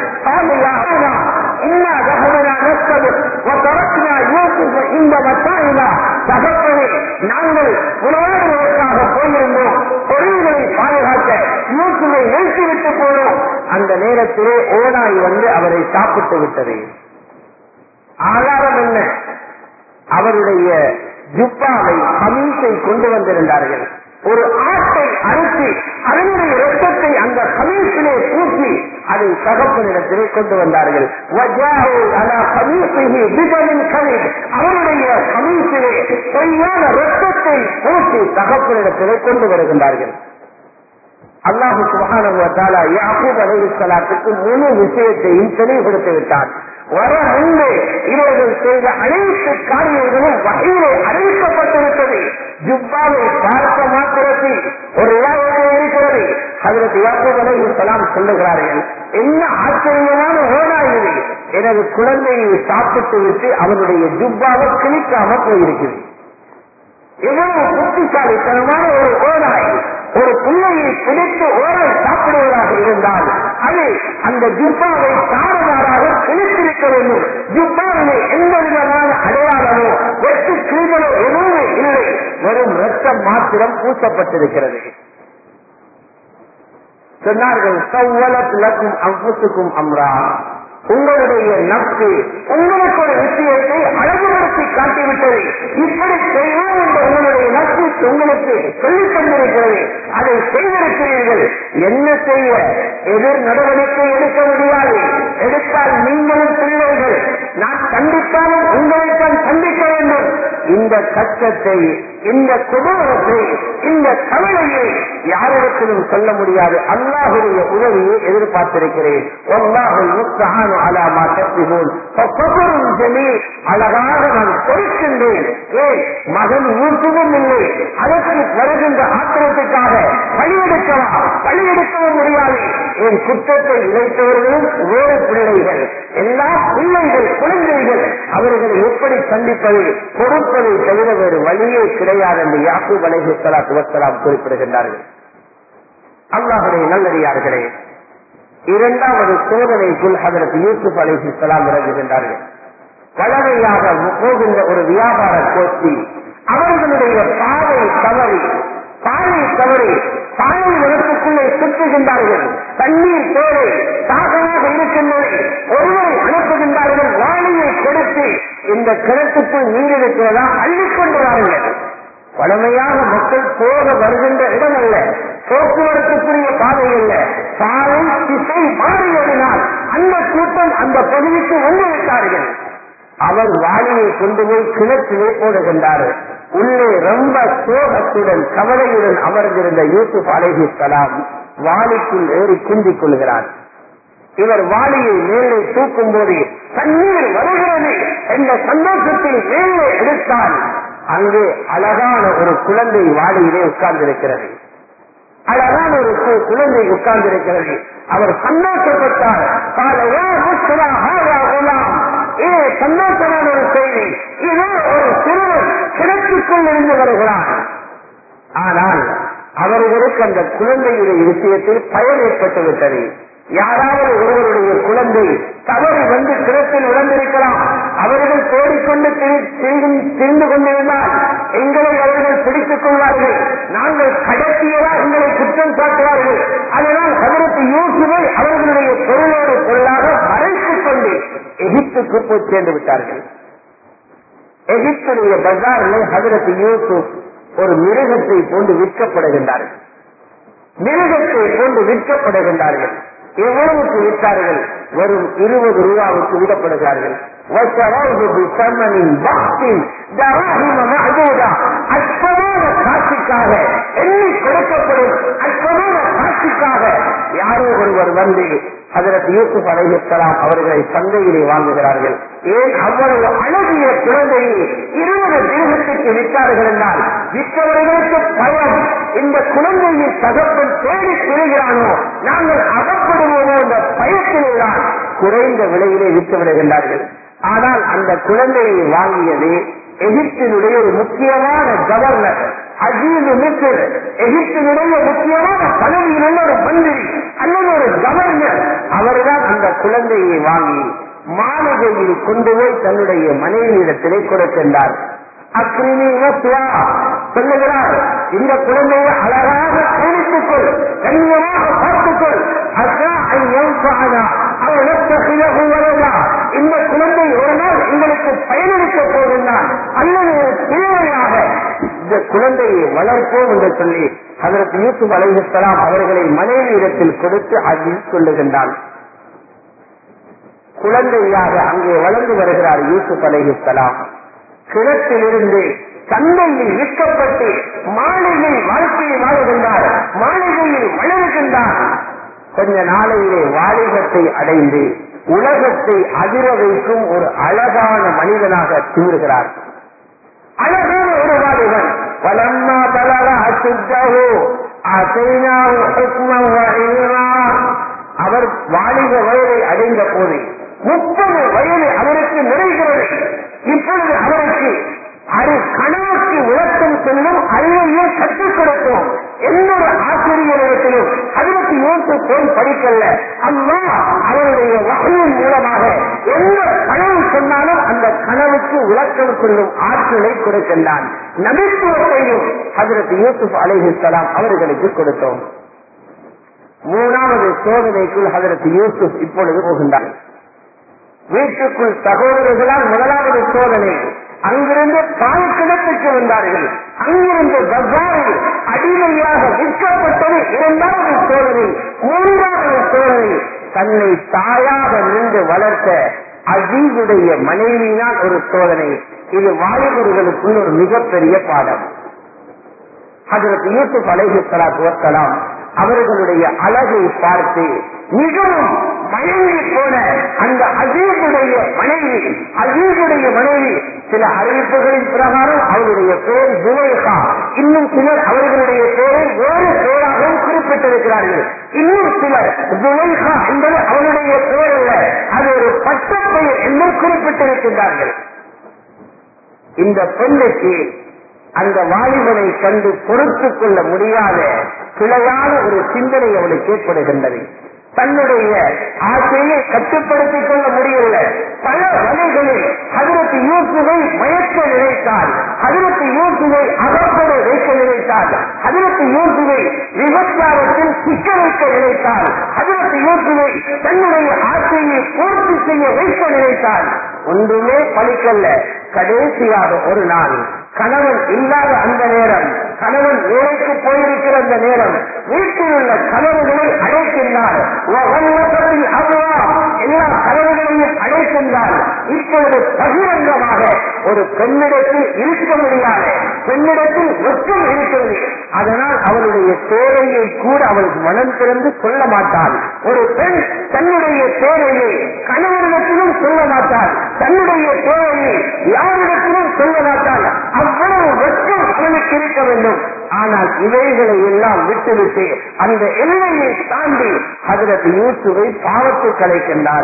இந்த மத்தாயினா தகப்பனை நாங்கள் உணவாடுவதற்காக போயிருந்தோம் பொருள்களை பாதுகாக்க யூசுவை நிறுத்திவிட்டு போனோம் அந்த நேரத்திலே ஓனாய் வந்து அவரை சாப்பிட்டு விட்டது ஆதாரம் என்ன அவருடைய ஜுப்பாவை கமீஸை கொண்டு வந்திருந்தார்கள் ஒரு ஆட்டை அறுத்து அதனுடைய ரத்தத்தை அந்த கமீசிலே பூசி அதை தகப்பனிடத்திலே கொண்டு வந்தார்கள் அவருடைய கமீசிலே பொய்யான ரத்தத்தை பூசி தகப்பனிடத்திலே கொண்டு வருகின்றார்கள் அல்லாஹு சுகான யாக்கூப் அலைஹிஸ்ஸலாத்துக்கு முழு விஷயத்தையும் தெளிவுபடுத்தி விட்டார் வர முன்பு இவர்கள் செய்த அனைத்து காரியங்களும் வகையிலே அறிவிக்கப்பட்டிருக்கிறது ஜுப்பாவை பார்த்த மாத்திரத்தில் ஒரு விழாவிலே இருக்கிறது அதற்கு யாக்கூப் அலைஹிஸ்ஸலாம் சொல்லுகிறார்கள் என்ன ஆச்சரியமான ஓடாயுது எனது குழந்தையை சாப்பிட்டு விட்டு அவனுடைய ஜுப்பாவை கிழிக்காம போயிருக்கிறது எவ்வளவு புத்திசாலித்தனமான ஒரு ஓடாய் ஒரு பிள்ளையை பிடித்து ஓரம் சாப்பிடுவதாக இருந்தால் அது அந்த ஜுப்பாவை தாறுமாறாக கிழித்திருக்க வேண்டும் ஜுப்பாவிலே எந்த விதமான அடையாளமோ வெட்டு கீழோ எதுவுமே இல்லை வெறும் ரத்தம் மாத்திரம் பூசப்பட்டிருக்கிறது சொன்னார்கள் சவ்வலத்துலக்கும் அம்புத்துக்கும் அம்ரா உங்களுடைய நட்பு உங்களுக்கு ஒரு விஷயத்தை அழகுபடுத்தி காட்டிவிட்டது இப்படி செய்வோம் என்ற உங்களுடைய நட்பு உங்களுக்கு சொல்லிக் கொண்டிருக்கிறது அதை செய்திருக்கிறீர்கள் என்ன செய்ய எதிர் நடவடிக்கை எடுக்க முடியாது எடுத்தால் நீங்களும் பிள்ளைகள் நான் கண்டிப்பாலும் உங்களைத்தான் சந்திக்க வேண்டும் இந்த கஷ்டத்தை இந்த குதூரத்தை இந்த கவலையை யாரிடத்திலும் சொல்ல முடியாது அல்லாஹுடைய உதவியை எதிர்பார்த்திருக்கிறேன் அல்லாஹுல் முஸ்தஹானு அலா மா தக்திபூன் அழகாக நான் பொறுக்கின்றேன் ஏன் மகன் ஊற்றுவும் இல்லை அதற்கு வருகின்ற ஆத்திரத்துக்காக பழியெடுக்கவா பழியெடுக்கவும் முடியாது என் குற்றத்தை இழைத்தவர்களும் வேறு பிள்ளைகள் எல்லா பிள்ளைகள் குழந்தைகள் அவர்களை எப்படி சந்திப்பது பொறுப்பதை தவிர வேறு வழியே கிடையாது என்று யாக்கூப் அலைஹி ஸலாத்து வஸ்ஸலாம் குறிப்பிடுகின்றார்கள் அல்லாஹுடைய நல்லடியார்களே இரண்டாவது சோதனைக்குள் அதற்கு யூசுப் அலைஹி ஸலாம் இறங்குகின்றார்கள் பழமையாக போகின்ற ஒரு வியாபார கோஷ்டி அவர்களுடைய பாதை தவறி பாதை தவறி பாலை நிலத்துக்குள்ளே சுற்றுகின்றார்கள் தண்ணீர் தேவை தாகமாக இருக்கின்றது ஒருவரை அனுப்புகின்றார்கள் வாளியை கொடுத்து இந்த கிணத்துக்குள் நீர் இருக்கிறதா அள்ளிக்கொண்டு வாருங்கள் பழமையாக மக்கள் போக வருகின்ற இடம் அல்ல போக்குவரத்துக்குரிய பாதை அல்ல பாதை திசை மாறியதினால் அந்த கூட்டம் அந்த பகுதிக்கு வந்து விட்டார்கள் அவர் வாளியை கொண்டு போய் கிணற்றிலே போடுகின்றார் உள்ளே ரொம்ப சோகத்துடன் கவலையுடன் அமர்ந்திருந்த யூசுப் அலைஹி சலாம் வாளிக்குள் ஏறி குந்திக் கொள்கிறார் இவர் வாளியை மேலே தூக்கும் போது தண்ணீர் வருகிறது என்ற சந்தோஷத்தில் மேலே எடுத்தால் அங்கே அழகான ஒரு குழந்தை வாளியிலே உட்கார்ந்திருக்கிறது அழகான ஒரு கு- குழந்தை உட்கார்ந்திருக்கிறது அவர் சந்தோஷப்பட்டார் காலையா முஸ்லா ஹாதா குலாம் ஏ சந்தோஷமான ஒரு செய்தி இதோ ஒரு சிறுவன் கிணற்றுக்குள் இருந்து வருகிறான் ஆனால் அவர்களுக்கு அந்த குழந்தையுடைய விஷயத்தில் பயன் ஏற்பட்டு விட்டது யாராவது ஒருவருடைய குழந்தை தவறி வந்து கிணத்தில் உடந்திருக்கலாம் அவர்கள் தேடிக்கொண்டு திரி- திரிந்து திரிந்து கொண்டிருந்தால் எங்களை அவர்கள் பிடித்துக் கொள்வார்கள் நாங்கள் கடத்தியதா எங்களை குற்றம் சாட்டுவார்கள் அதனால் அதற்கு யூசுவை அவர்களுடைய பொருளோடு பொருளாக மறைத்துக் கொண்டு எகிப்துக்கு போய் சேர்ந்து விட்டார்கள் எகிப்துடைய பஜாரில் ஹதரத் யூசுப் ஒரு மிருகத்தை போன்று விற்கப்படுகின்றார்கள் மிருகத்தை போன்று விற்கப்படுகின்றார்கள் எவ்வளவுக்கு விற்றார்கள் வெறும் இருபது ரூபாவுக்கு விடப்படுகிறார்கள் وَشَرَوْهُ بِثَمَنٍ بَخْسٍ دَرَاهِمَ مَعْدُودَةٍ அற்பமான காட்சிக்காக எண்ணி கொடுக்கப்படும் அற்பமான காட்சிக்காக யாரோ ஒருவர் வந்து அதற்கு யூசுப் அலைஹிஸ்ஸலாம் அவர்களை சந்தையிலே வாங்குகிறார்கள் ஏன் அவ்வளவு அழகிய குழந்தையை இருபது திருகத்துக்கு விற்றார்கள் என்றால் விற்றவர்களுக்கு பயம் இந்த குழந்தையின் தகப்பன் தேடி திரிகிறானோ நாங்கள் அகப்படுவோமோ என்ற பயத்தில்தான் குறைந்த விலையிலே விற்று விடுகின்றார்கள் ஆனால் அந்த குழந்தையை வாங்கியது எகிப்தினுடைய ஒரு முக்கியமான கவர்னர் அஜீது மிஸ்ர் எகிப்தினுடைய முக்கியமான பதவியில் உள்ள ஒரு மந்திரி அல்லது ஒரு கவர்னர் அவர்தான் அந்த குழந்தையை வாங்கி மாளிகையில் கொண்டு போய் தன்னுடைய மனைவியிடத்திலே கொடுக்கின்றார் அக்ரிமி நஸ்வா சொல்லுகிறார் இந்த குழந்தையை அழகாக கவனித்துக்கொள் கண்ணியமாக பார்த்துக்கொள் அசா ஐயம்பானா அவள் நத்தகிலகு வரலா இந்த குழந்தை ஒரு நாள் எங்களுக்கு பயனளிக்க போகின்றான் அல்லது ஒரு தேவையாக இந்த குழந்தையை வளர்ப்போம் என்று சொல்லி அதற்கு யூசுப் அலைஹிஸ்ஸலாம் அவர்களை மனைவியிடத்தில் கொடுத்து அதில் சொல்லுகின்றான் குழந்தையாக அங்கே வளர்ந்து வருகிறார் யூசுப் அலைஹிஸ்ஸலாம் கிணத்திலிருந்து சந்தையில் விற்கப்பட்டு மாளிகை வாழ்க்கையை வாழுகின்றார் மாளிகையில் வளருகின்றார் கொஞ்ச நாளையிலே வாலிபத்தை அடைந்து உலகத்தை அதிர வைக்கும் ஒரு அழகான மனிதனாக தீர்கிறார் அழகான ஒரு வாலிபன் வலம்மா பலர அசுத்தவோ அசைனாவோ அவர் வாலிப வயதை அடைந்த போது முப்பது வயது அவருக்கு நிறைகிறது இப்பொழுது அவருக்கு அது கனவுக்கு விளக்கம் சொல்லும் அறிவையே கற்றுக் கொடுத்தோம் எந்த ஒரு ஆசிரியரிடத்திலும் அதற்கு யோசித்து போய் படிக்கல அம்மா அவருடைய வகையின் மூலமாக எந்த கனவு சொன்னாலும் அந்த கனவுக்கு விளக்கம் சொல்லும் ஆற்றலை கொடுக்கின்றான் நபித்துவத்தையும் அதற்கு யூசுப் அலைஹிஸ்ஸலாம் அவர்களுக்கு கொடுத்தோம் மூணாவது சோதனைக்குள் அதற்கு யூசுப் இப்பொழுது போகின்றார் வீட்டுக்குள் சகோதரர்களால் முதலாவது சோதனை அங்கிருந்து பாய்க்கிடத்துக்கு வந்தார்கள் அங்கிருந்து பஜாரில் அடிமையாக விற்கப்பட்டது இரண்டாவது சோதனை மூன்றாவது சோதனை தன்னை தாயாக நின்று வளர்த்த அஜீதுடைய மனைவியினால் ஒரு சோதனை இது வாலிபர்களுக்குள் ஒரு மிகப்பெரிய பாடம் அதற்கு யூசுப் அலைஹி சலாத்து வசலாம் அவர்களுடைய அழகை பார்த்து மிகவும் மயங்கி போன அந்த அஜீபுடைய மனைவி அஜீபுடைய மனைவி சில அறிவிப்புகளின் பிரகாரம் அவருடைய பெயர் ஜுலைஹா இன்னும் சிலர் அவர்களுடைய பெயரை வேறு பெயராகவும் குறிப்பிட்டிருக்கிறார்கள் இன்னும் சிலர் ஜுலைஹா என்பது அவருடைய பெயர் அல்ல அது ஒரு பட்ட பெயர் என்றும் குறிப்பிட்டிருக்கின்றார்கள் இந்த பெண்ணுக்கு அந்த வாலிபனை கண்டு பொறுத்துக் கொள்ள முடியாத பிழையான ஒரு சிந்தனை அவளுக்கு ஏற்படுகின்றது தன்னுடைய ஆசையை கட்டுப்படுத்திக் கொள்ள முடியல பல வழிகளில் ஹதரத்து யூசுவை மயக்க நினைத்தால் ஹதரத்து யூசுவை அகப்பட வைக்க நினைத்தால் ஹதரத்து யூசுவை விபச்சாரத்தில் சிக்க வைக்க நினைத்தால் ஹதரத்து யூசுவை தன்னுடைய ஆசையை பூர்த்தி செய்ய வைக்க நினைத்தால் ஒன்றுமே பலிக்கல்ல கடைசியாக ஒரு நாள் கணவன் இல்லாத அந்த நேரம் கணவன் வேலைக்கு போயிருக்கிற அந்த நேரம் வீட்டில் உள்ள கனவுகளை அழைக்கின்றார் அவ்வா எல்லா கனவுகளையும் அழைக்கின்றார் இப்பொழுது பகிரங்கமாக ஒரு பெண்ணிடத்தில் இருக்க முடியாத பெண்ணிடத்தில் வெக்கம் இருக்கிறது அதனால் அவளுடைய தேவையை கூட அவளுக்கு மனம் திறந்து சொல்ல மாட்டாள் ஒரு பெண் தன்னுடைய தேவையை கணவனிடத்திலும் சொல்ல மாட்டாள் தன்னுடைய தேவையை யாரிடத்திலும் சொல்ல மாட்டாள் அவ்வளவு வெட்கம் அவனுக்கு இருக்க வேண்டும் ஆனால் இவைகளை எல்லாம் விட்டுவிட்டு அந்த எல்லையை தாண்டி அதற்கு யூசுவை பாவத்தை கலைக்கின்றார்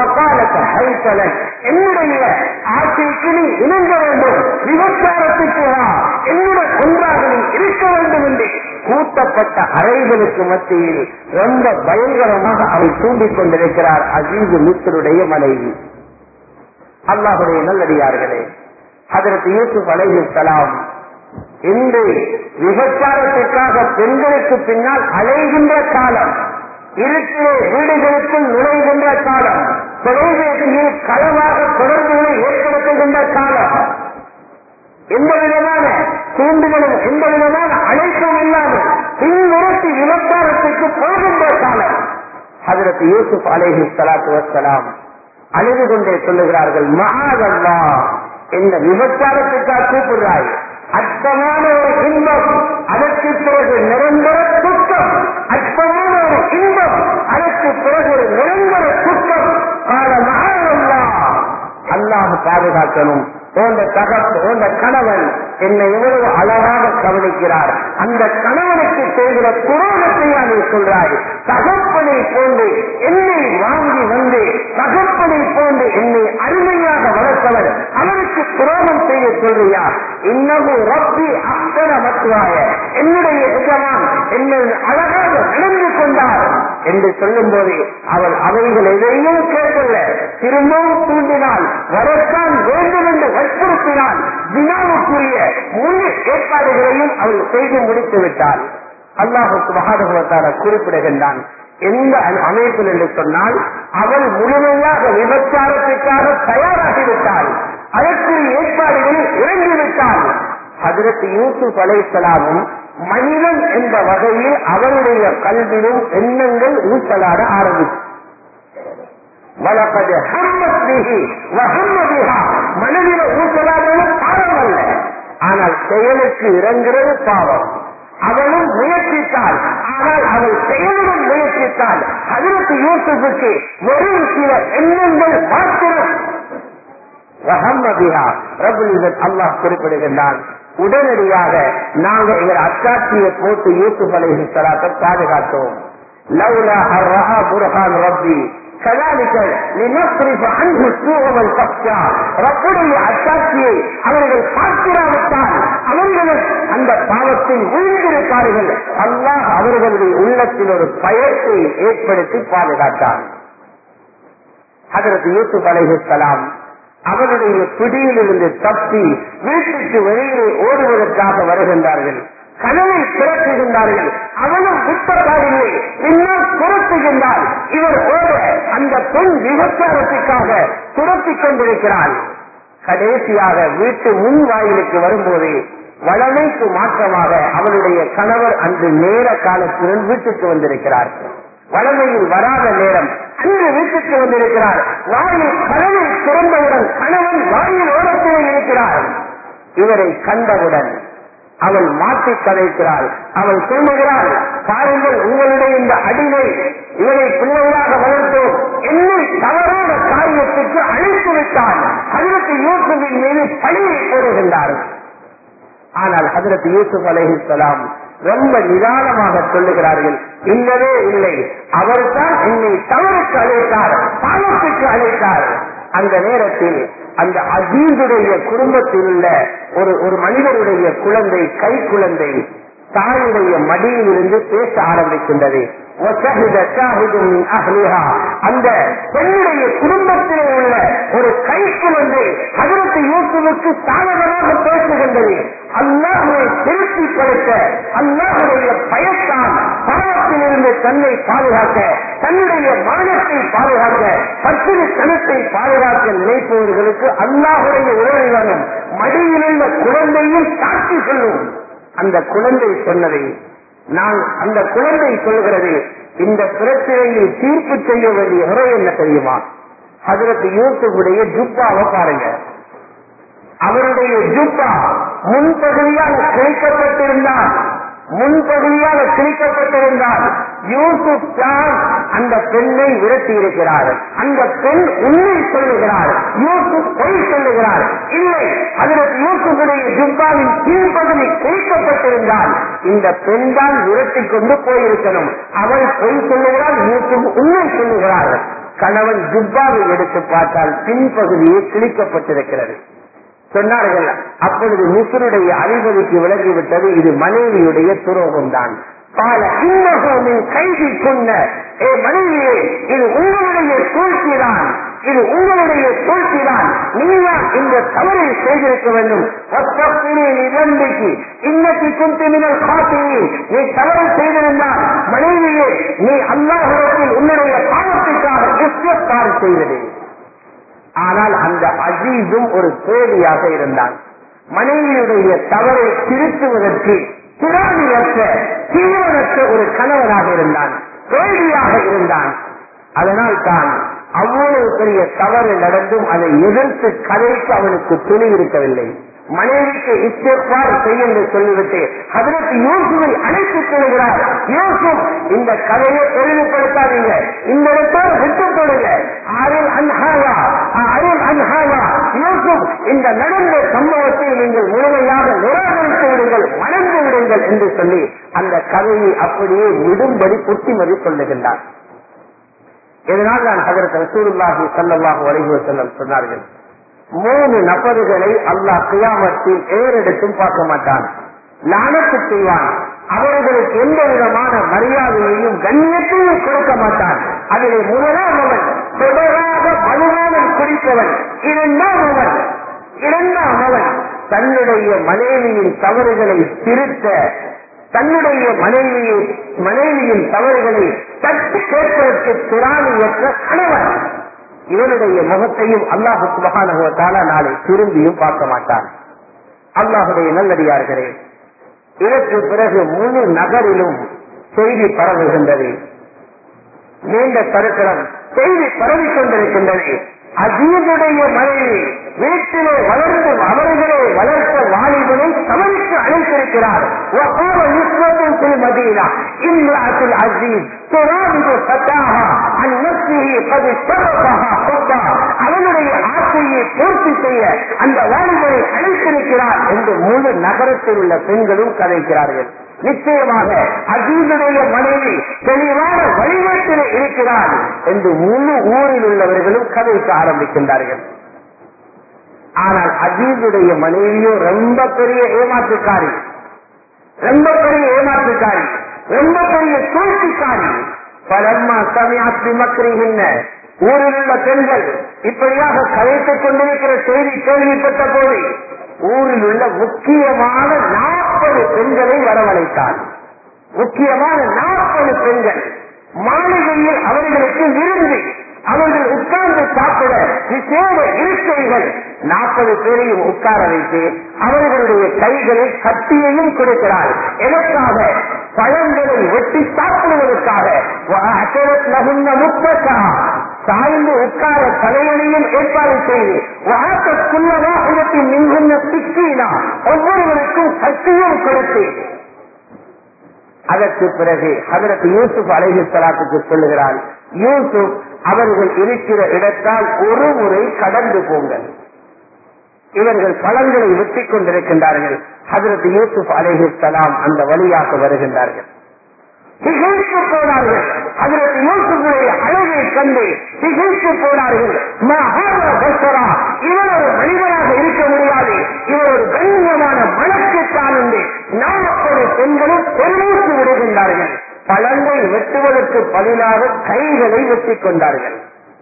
என்னுடைய ஆசைக்கு நீ இணங்க வேண்டும் விபச்சாரத்துக்கு வா என்னுடன் ஒன்றாக நீ இருக்க வேண்டும் என்று கூட்டப்பட்ட அறைகளுக்கு மத்தியில் ரொம்ப பயங்கரமாக அவள் தூண்டிக் கொண்டிருக்கிறார் அஜீது மித்தருடைய மனைவி அல்லாஹுடைய நல்லடியார்களே அதற்கு யூசுப் அலைஹி சலாம் இன்று விபச்சாரத்திற்காக பெண்களுக்கு பின்னால் அலைகின்ற காலம் இருட்டிலே வீடுகளுக்குள் நுழைகின்ற காலம் தொலைபேசியில் களவாக தொடர்புகளை ஏற்படுத்துகின்ற காலம் எந்த விதமான தூண்டுதலும் எந்த விதமான அழைப்பும் இல்லாமல் பின்னிறுத்தி விபச்சாரத்துக்கு போகின்ற காலம் அதற்கு யூசுப் அலேஹி சலாத்து வசலாம் அழுது கொண்டே சொல்லுகிறார்கள் மகாதல்லா இந்த விபச்சாரத்துக்காக கூப்பிடுறாய் அற்பமான ஒரு இன்பம் அதற்கு பிறகு நிரந்தர துக்கம் அற்பமான ஒரு இன்பம் அதற்கு பிறகு ஒரு நிரந்தர துக்கம் கால மகாதல்லா அல்லாஹ் பாதுகாக்கணும் போன்ற தகப்பு போன்ற கணவன் என்னை எவ்வளவு அழகாக கவனிக்கிறார் அந்த கணவனுக்கு செய்கிற துரோகத்தை நீ சொல்றாய் தகப்பனை போன்று என்னை வாங்கி வந்து தகப்பனை போன்று என்னை அருமையாக வளர்த்தவர் அவனுக்கு துரோகம் செய்ய சொல்றியா இன்னமும் ரப்பி அத்தன மத்துவாய என்னுடைய எஜமான் என்னை அழகாக நடந்து கொண்டார் என்று சொல்லும் போது அவள் அவைகள் எதையும் கேட்கல திரும்பவும் தூண்டினால் வரத்தான் வேண்டும் என்று வற்புறுத்தினால் வினாவுக்குரிய முழு ஏற்பாடுகளையும் அவள் செய்து முடித்து விட்டாள் அல்லாஹுக்கு மகாதகவத்தார குறிப்பிடுகின்றான் எந்த அமைப்பில் என்று சொன்னால் அவள் முழுமையாக விபச்சாரத்திற்காக தயாராகிவிட்டாள் அதற்குரிய ஏற்பாடுகளில் இறங்கிவிட்டாள் அதற்கு யூசுப் அலைசலாமும் மனிதன் என்ற வகையில் அவருடைய கல்வியும் எண்ணங்கள் ஊசலாட ஆரம்பிச்சு வளப்பது மனதில ஊசலாடுவது பாவம் அல்ல ஆனால் செயலுக்கு இறங்குறது பாவம் அவளும் முயற்சித்தாள் ஆனால் அவள் செயலுடன் முயற்சித்தாள் அதற்கு யூசுஃபுக்கு வெறும் சில எண்ணங்கள் மாத்திரம் அல்லாஹ் குறிப்பிடுகின்றான் உடனடியாக நாங்கள் எங்கள் அச்சாட்சியை போட்டு யூசுப் அலைஹி சலாத்தை பாதுகாத்தோம் லவ்லா அர்ரஹா புர்ஹான் ரப்பி كذلك لنصرف عنه السوء والفحشاء ரப்புடைய அச்சாட்சியை அவர்கள் பார்க்கிறாவிட்டால் அவர்களும் அந்த பாவத்தில் விழுந்திருப்பார்கள் அல்லாஹ் அவர்களுடைய உள்ளத்தில் ஒரு பயத்தை ஏற்படுத்தி பாதுகாத்தார் அதற்கு யூசுப் அலைஹிஸ்லாம் அவருடைய பிடியிலிருந்து தப்பி வீட்டுக்கு வெளியே ஓடுவதற்காக வருகின்றார்கள் கனவை திரட்டுகின்றார்கள் அவனும் குற்றப்பாடில்லை இன்னும் துரத்துகின்றார் இவர் ஓட அந்த பெண் விபச்சாரத்துக்காக துரத்திக் கொண்டிருக்கிறாள் கடைசியாக வீட்டு முன் வாயிலுக்கு வரும்போது வளமைக்கு மாற்றமாக அவருடைய கணவர் அன்று நேர காலத்துடன் வீட்டுக்கு வந்திருக்கிறார் வளமையில் வராத நேரம் அன்று வீட்டுக்கு வந்திருக்கிறார் வாயில் கனவை திறந்தவுடன் கணவன் வாயில் ஓரத்திலே இருக்கிறார் இவரை கண்டவுடன் அவள் மாற்றி கதைக்கிறாள் அவள் சொல்லுகிறாள் பாருங்கள் உங்களுடைய இந்த அடிமை இவனை பிள்ளையாக வளர்த்தோம் என்னை தவறான காரியத்துக்கு அழைத்து விட்டான் அதற்கு யூசுஃபின் மீது பழியை போடுகின்றார் ஆனால் ஹதரத் யூசுப் அலைஹிஸ்ஸலாம் ரொம்ப நிதானமாக சொல்லுகிறார்கள் இல்லவே இல்லை அவர்தான் என்னை தவறுக்கு அழைத்தார் பாவத்துக்கு அழைத்தார் அந்த நேரத்தில் அந்த அஜீதுடைய குடும்பத்தில் உள்ள ஒரு ஒரு மனிதருடைய குழந்தை கை குழந்தை தாயுடைய மடியில் இருந்து பேச ஆரம்பிக்கின்றது وَشَهِدَ شَاهِدٌ مِنْ أَهْلِهَا. அந்த பெண்ணுடைய குடும்பத்தில் உள்ள ஒரு கை குழந்தை அதற்கு யூசுவுக்கு சாதகமாக பேசுகின்றது அல்லாஹுவை திருப்திப்படுத்த அல்லாஹுடைய பயத்தான் பாவத்திலிருந்து தன்னை பாதுகாக்க தன்னுடைய மானத்தை பாதுகாக்க பத்திரி கணத்தை பாதுகாக்க நினைப்பவர்களுக்கு அல்லாஹுடைய உறவினரும் மடியிலுள்ள குழந்தையும் சாட்சி சொல்லும் அந்த குழந்தை சொன்னதை நான் அந்த குழந்தை சொல்கிறது இந்த பிரச்சனையில் தீர்ப்பு செய்ய வேண்டிய முறை என்ன தெரியுமா அதற்கு யூசுஃபுடைய ஜுப்பாவை பாருங்க அவருடைய ஜுப்பா முன்பகுதியால் கிழிக்கப்பட்டிருந்தால் முன்பகுதியால் கிழிக்கப்பட்டிருந்தால் யூசுப் தான் அந்த பெண்ணை விரட்டி இருக்கிறார் அந்த பெண் உண்மை சொல்லுகிறார் யூசுப் பொய் சொல்லுகிறார் இல்லை அதற்கு யூசுஃபுடைய ஜுப்பாவின் கீழ்ப்பகுதி கிழிக்கப்பட்டிருந்தால் இந்த பெண் தான் விரட்டி கொண்டு போயிருக்கணும் அவள் பொய் சொல்லுகிறாள் யூசுப் உண்மை சொல்லுகிறார் கணவன் ஜுப்பாவை எடுத்து பார்த்தால் பின்பகுதியே கிழிக்கப்பட்டிருக்கிறது சொன்னார்கள் அப்பொழுது மிஸ்ருடைய அதிபதிக்கு விளங்கிவிட்டது இது மனைவியுடைய துரோகம் தான் பல இன்னகோமின் கைதி கொண்ட ஏ மனைவியே இது உங்களுடைய சூழ்ச்சிதான் இது உங்களுடைய சூழ்ச்சிதான் நீதான் இந்த தவறை செய்திருக்க வேண்டும் நிபந்திக்கு இன்னைக்கு குந்திமினர் காட்டி நீ தவறு செய்திருந்தால் மனைவியே நீ அல்லாஹிடத்தில் உன்னுடைய பாவத்திற்காக கிறிஸ்துவத்தாறு செய்தது ஆனால் அந்த அஜீஸும் ஒரு தேடியாக இருந்தான் மனைவியுடைய தவறை திருத்துவதற்கு திராணியற்ற தீவிரமற்ற ஒரு கணவனாக இருந்தான் தேடியாக இருந்தான் அதனால் தான் அவ்வளவு பெரிய தவறு நடந்தும் அதை எதிர்த்து கதைக்கு அவனுக்கு துணி இருக்கவில்லை மனைவிக்கு இஸ்திஃபார் செய்ய என்று சொல்லிவிட்டு அதற்கு யூசுவை அழைத்துச் செல்கிறார் யூசுப் இந்த கதையை தெளிவுபடுத்தாதீங்க இந்த இடத்தோடு விட்டுக் கொடுங்க அருள் அன்ஹாவா அருள் அன்ஹாவா யூசுப் இந்த நடந்த சம்பவத்தை நீங்கள் முழுமையாக நிராகரித்து விடுங்கள் மணந்து விடுங்கள் என்று சொல்லி அந்த கதையை அப்படியே விடும்படி புத்திமதி சொல்லுகின்றார் இதனால் நான் அதற்கு ரசூலுல்லாஹி ஸல்லல்லாஹு அலைஹி வஸல்லம் சொன்னார்கள் மூணு நபர்களை அல்லாஹ் கியாமத்தில் ஏறெடுத்தும் பார்க்க மாட்டான் லானத்து செய்வான் அவர்களுக்கு எந்த விதமான மரியாதையையும் கண்ணியத்தையும் கொடுக்க மாட்டான் அதிலே முதலாமவன் தொடராக மதுராமன் குடிப்பவன் இரண்டாமவன் இரண்டாமவன் தன்னுடைய மனைவியின் தவறுகளை திருத்த தன்னுடைய மனைவியை மனைவியின் தவறுகளை தட்டி கேட்பதற்கு திராணியற்ற கணவன் இவனுடைய முகத்தையும் அல்லாஹு சுபகானுவத்தால நாளை திரும்பியும் பார்க்க மாட்டான் அல்லாஹுடைய நல்லடியார்களே இதற்கு பிறகு முழு நகரிலும் செய்தி பரவுகின்றது நீண்ட கருக்கடம் செய்தி பரவிக் கொண்டிருக்கின்றது அஜீதுடைய மனைவி வீட்டிலே வளர்ந்து அவர்களே வளர்த்த வாலிபனை தவறுக்கு அழைத்திருக்கிறார் وقال نسوة في المدينة امرأة العزيز تراود فتاها عن نفسه قد شرفها حبا அவனுடைய ஆசையை பூர்த்தி செய்ய அந்த வாலிபனை அழைத்திருக்கிறார் என்று முழு நகரத்தில் உள்ள பெண்களும் கதைக்கிறார்கள் நிச்சயமாக அஜீதுடைய மனைவி தெளிவான வழிபாட்டில் இருக்கிறார் என்று முழு ஊரில் உள்ளவர்களும் கதைக்க ஆரம்பிக்கின்றார்கள் ஆனால் அஜீதுடைய மனைவியோ ரொம்ப பெரிய ஏமாற்றுக்காரி ரொம்ப பெரிய ஏமாற்றுக்காரி ரொம்ப பெரிய சூழ்ச்சிக்காரி பலம்மா சமயாத்தி மக்களிகின்ற ஊரில் உள்ள பெண்கள் இப்படியாக கதைத்துக் கொண்டிருக்கிற செய்தி கேள்விப்பட்ட போது ஊரில் உள்ள முக்கியமான நாற்பது பெண்களை வரவழைத்தார் முக்கியமான நாற்பது பெண்கள் மாளிகையில் அவர்களுக்கு விருந்து அவர்கள் உட்கார்ந்து சாப்பிட விசேட இருக்கைகள் நாற்பது பேரையும் உட்கார வைத்து அவர்களுடைய கைகளை கத்தியையும் கொடுக்கிறார் எதற்காக பழங்களை வெட்டி சாப்பிடுவதற்காக முப்பத்தா சாய்ந்து உட்கார தலைவனையும் ஏற்பாடு செய்து வாக்கக்குள்ளவா இடத்தில் நின்றுள்ள சிக்கினா ஒவ்வொருவருக்கும் சக்தியும் கொடுத்து அதற்கு பிறகு ஹதரத் யூசுப் அலைஹி சலாத்துக்கு சொல்லுகிறார் யூசுப் அவர்கள் இருக்கிற இடத்தால் ஒரு முறை கடந்து போங்கள் இவர்கள் பழங்களை வெட்டிக் கொண்டிருக்கின்றார்கள் ஹதரத் யூசுப் அலைஹி சலாம் அந்த வழியாக வருகின்றார்கள் திகைத்து போனார்கள் அதற்கு யூசுஃபுடைய அழகை கண்டு திகைத்து போனார்கள் இவர் ஒரு மனிதனாக இருக்க முடியாது இவர் ஒரு கண்ணியமான மனக்குத்தான் என்று நாற்பது பெண்களும் பெருமூச்சு விடுகின்றார்கள் பழங்கை வெட்டுவதற்கு பதிலாக கைகளை வெட்டிக் கொண்டார்கள்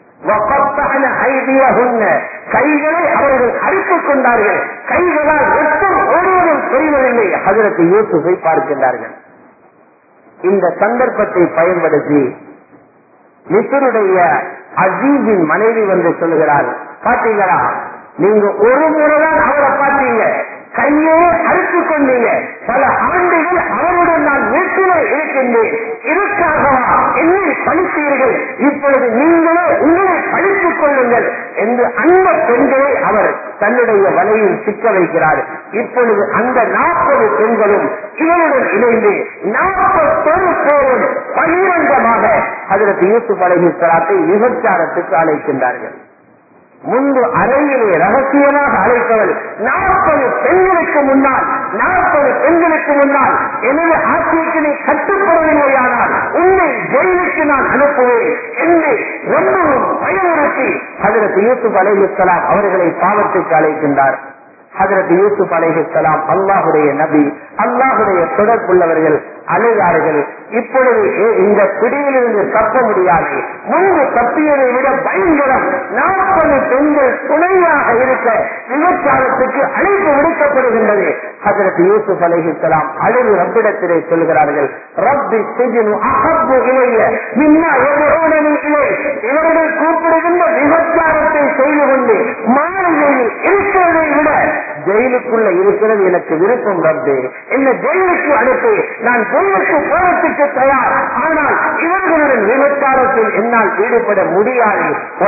கைகளை அவர்கள் அடித்துக் கொண்டார்கள் கைகளால் ரத்தம் ஓடுவதும் தெரிவதில்லை அதற்கு யூசுஃபை பார்க்கின்றார்கள் இந்த சந்தர்ப்பத்தை பயன்படுத்தி மிசருடைய அஜீஸின் மனைவி வந்து சொல்லுகிறார் பாத்தீங்களா நீங்க ஒரு முறைதான் அவரை பார்த்தீங்க கையே அறுத்துக் கொண்டீங்க பல ஆண்டுகள் அவருடன் நான் வீட்டிலே இருக்கின்றேன் இதற்காகவா என்னை பழித்தீர்கள் இப்பொழுது நீங்களே உங்களை பழித்துக் கொள்ளுங்கள் என்று அந்த பெண்களை அவர் தன்னுடைய வலையில் சிக்க வைக்கிறார் இப்பொழுது அந்த நாற்பது பெண்களும் இவருடன் இணைந்து நாற்பத்தொரு பேரும் பகிரங்கமாக அதற்கு யூசுப் அலஹி சலாத்தை விபச்சாரத்துக்கு அழைக்கின்றார்கள் முன்பு அறையிலே ரகசியமாக அழைத்தவள் நாற்பது பெண்களுக்கு முன்னால் நாற்பது பெண்களுக்கு முன்னால் எனது ஆட்சிக்கு நீ கட்டுப்படவில்லையானால் உன்னை ஜெயிலுக்கு நான் அனுப்புவேன் என்று ரொம்பவும் பயமுறுத்தி அதற்கு யூசுப் அலைஹிஸ்லாம் அவர்களை பாவத்துக்கு அழைக்கின்றார் ஹதரத் யூசுப் அலைஹிஸ்லாம் அல்லாஹுடைய நபி அல்லாஹுடைய தொடர்புள்ளவர்கள் அழுதார்கள் இப்பொழுது இந்த பிடியிலிருந்து தப்ப முடியாது முன்பு தப்பியதை விட பயங்கரம் நாற்பது பெண்கள் துணையாக இருக்க விபச்சாரத்துக்கு அழைப்பு விடுக்கப்படுகின்றது ஹதரத் யூசுப் அலைஹிஸ்லாம் அழுது ரப்பிடத்திலே சொல்கிறார்கள் ரப்பி சிஜினு அகப்பு இலைய மின்னா எதிரோடனி இலை இவர்கள் கூப்பிடுகின்ற விபச்சாரத்தை செய்து கொண்டு மாளிகையில் இருக்கிறதை விட ஜெயிலுக்குள்ள இருக்கிறது எனக்கு விருப்பம் ரப்பு என்ன ஜெயிலுக்கு அனுப்பி நான் ஜெயிலுக்கு போறதுக்கு தயார் ஆனால் இவர்களுடன் விபச்சாரத்தில் என்னால் ஈடுபட முடியாது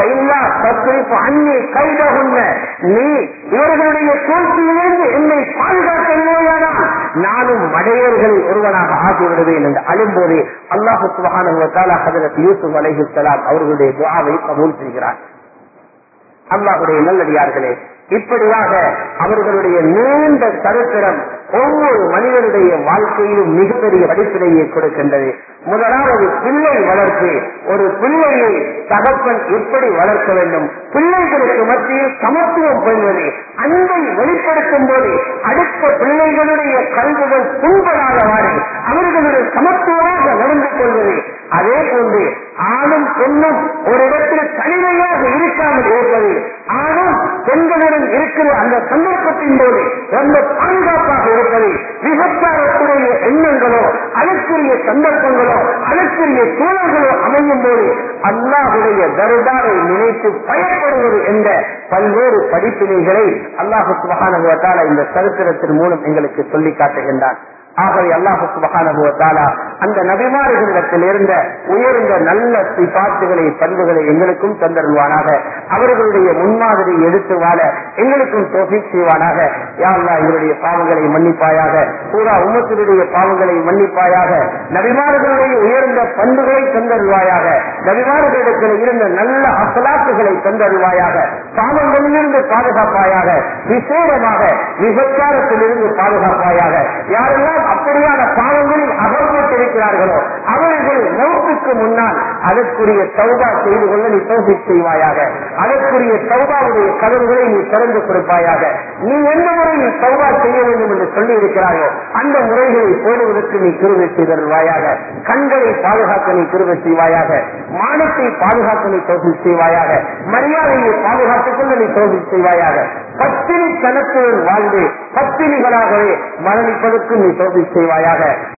அன்னி கைதகுன்ன நீ இவர்களுடைய சூழ்ச்சியிலிருந்து என்னை பாதுகாக்கவில்லையானால் நானும் மடையர்களில் ஒருவனாக ஆகிவிடுவேன் என்று அழும்போது அல்லாஹு சுபகான ஹதரத் யூசுப் அலைஹிஸ்லாம் அவர்களுடைய துவாவை கபூல் செய்கிறார் அல்லாஹுடைய நல்லடியார்களே இப்படியாக அவர்களுடைய நீண்ட சரித்திரம் ஒவ்வொரு மனிதனுடைய வாழ்க்கையிலும் மிகப்பெரிய படிப்பினையை கொடுக்கின்றது முதலாவது பிள்ளை வளர்ப்பு ஒரு பிள்ளையை தகப்பன் எப்படி வளர்க்க வேண்டும் பிள்ளைகளுக்கு மத்தியில் சமத்துவம் பெறுவது அன்பை வெளிப்படுத்தும் போது அடுத்த பிள்ளைகளுடைய கல்விகள் புண்படாதவாறு அவர்களுடைய சமத்துவமாக நடந்து கொள்வது அதே போன்று ஆணும் பெண்ணும் ஒரு இடத்தில் தனிமையாக இருக்காமல் இருப்பது ஆணும் பெண்களுடன் இருக்கிற அந்த சந்தர்ப்பத்தின் போது ரொம்ப பாதுகாப்பாக இருப்பது விபச்சாரத்துடைய எண்ணங்களோ அதற்குரிய சந்தர்ப்பங்களோ அதற்குரிய சூழல்களோ அமையும் போது அல்லாஹுடைய தருதாரை நினைத்து பயப்படுவது என்ற பல்வேறு படிப்பினைகளை அல்லாஹு சுபகான இந்த சரித்திரத்தின் மூலம் எங்களுக்கு சொல்லி காட்டுகின்றான் ஆகவே அல்லாஹு சுபகான அந்த நபிமாறுகளிடத்தில் இருந்த உயர்ந்த நல்ல சிபாத்துகளை பண்புகளை எங்களுக்கும் தந்தருவானாக அவர்களுடைய முன்மாதிரி எடுத்து வாழ எங்களுக்கும் தோஃபி செய்வானாக யாழ்லா எங்களுடைய பாவங்களை மன்னிப்பாயாக பூரா உம்மத்தினுடைய பாவங்களை மன்னிப்பாயாக நபிமார்களுடைய உயர்ந்த பண்புகளை தந்தருவாயாக நபிமார்களிடத்தில் இருந்த நல்ல அசலாத்துகளை தந்தருவாயாக பாவங்களிலிருந்து பாதுகாப்பாயாக விசேடமாக விபச்சாரத்திலிருந்து பாதுகாப்பாயாக யாரெல்லாம் அப்படியான பாவங்களில் அகப்பட்டிருக்கிறார்களோ அவர்கள் மௌத்துக்கு முன்னால் அதற்குரிய சௌபா செய்து கொள்ள நீ தோசி செய்வாயாக அதற்குரிய சௌபாவுடைய கதவுகளை நீ திறந்து கொடுப்பாயாக நீ எந்த முறையில் சௌபா செய்ய வேண்டும் என்று சொல்லி இருக்கிறாயோ அந்த முறைகளை போடுவதற்கு நீ கிருவை செய்தருவாயாக கண்களை பாதுகாக்க நீ கிருவை செய்வாயாக மானத்தை பாதுகாக்க நீ தோசி செய்வாயாக மரியாதையை பாதுகாத்துக் கொள்ள நீ தோசி செய்வாயாக பத்தினி கணக்குடன் வாழ்ந்து பத்தினிகளாகவே மரணிப்பதற்கு நீ தோசி செய்வாயாக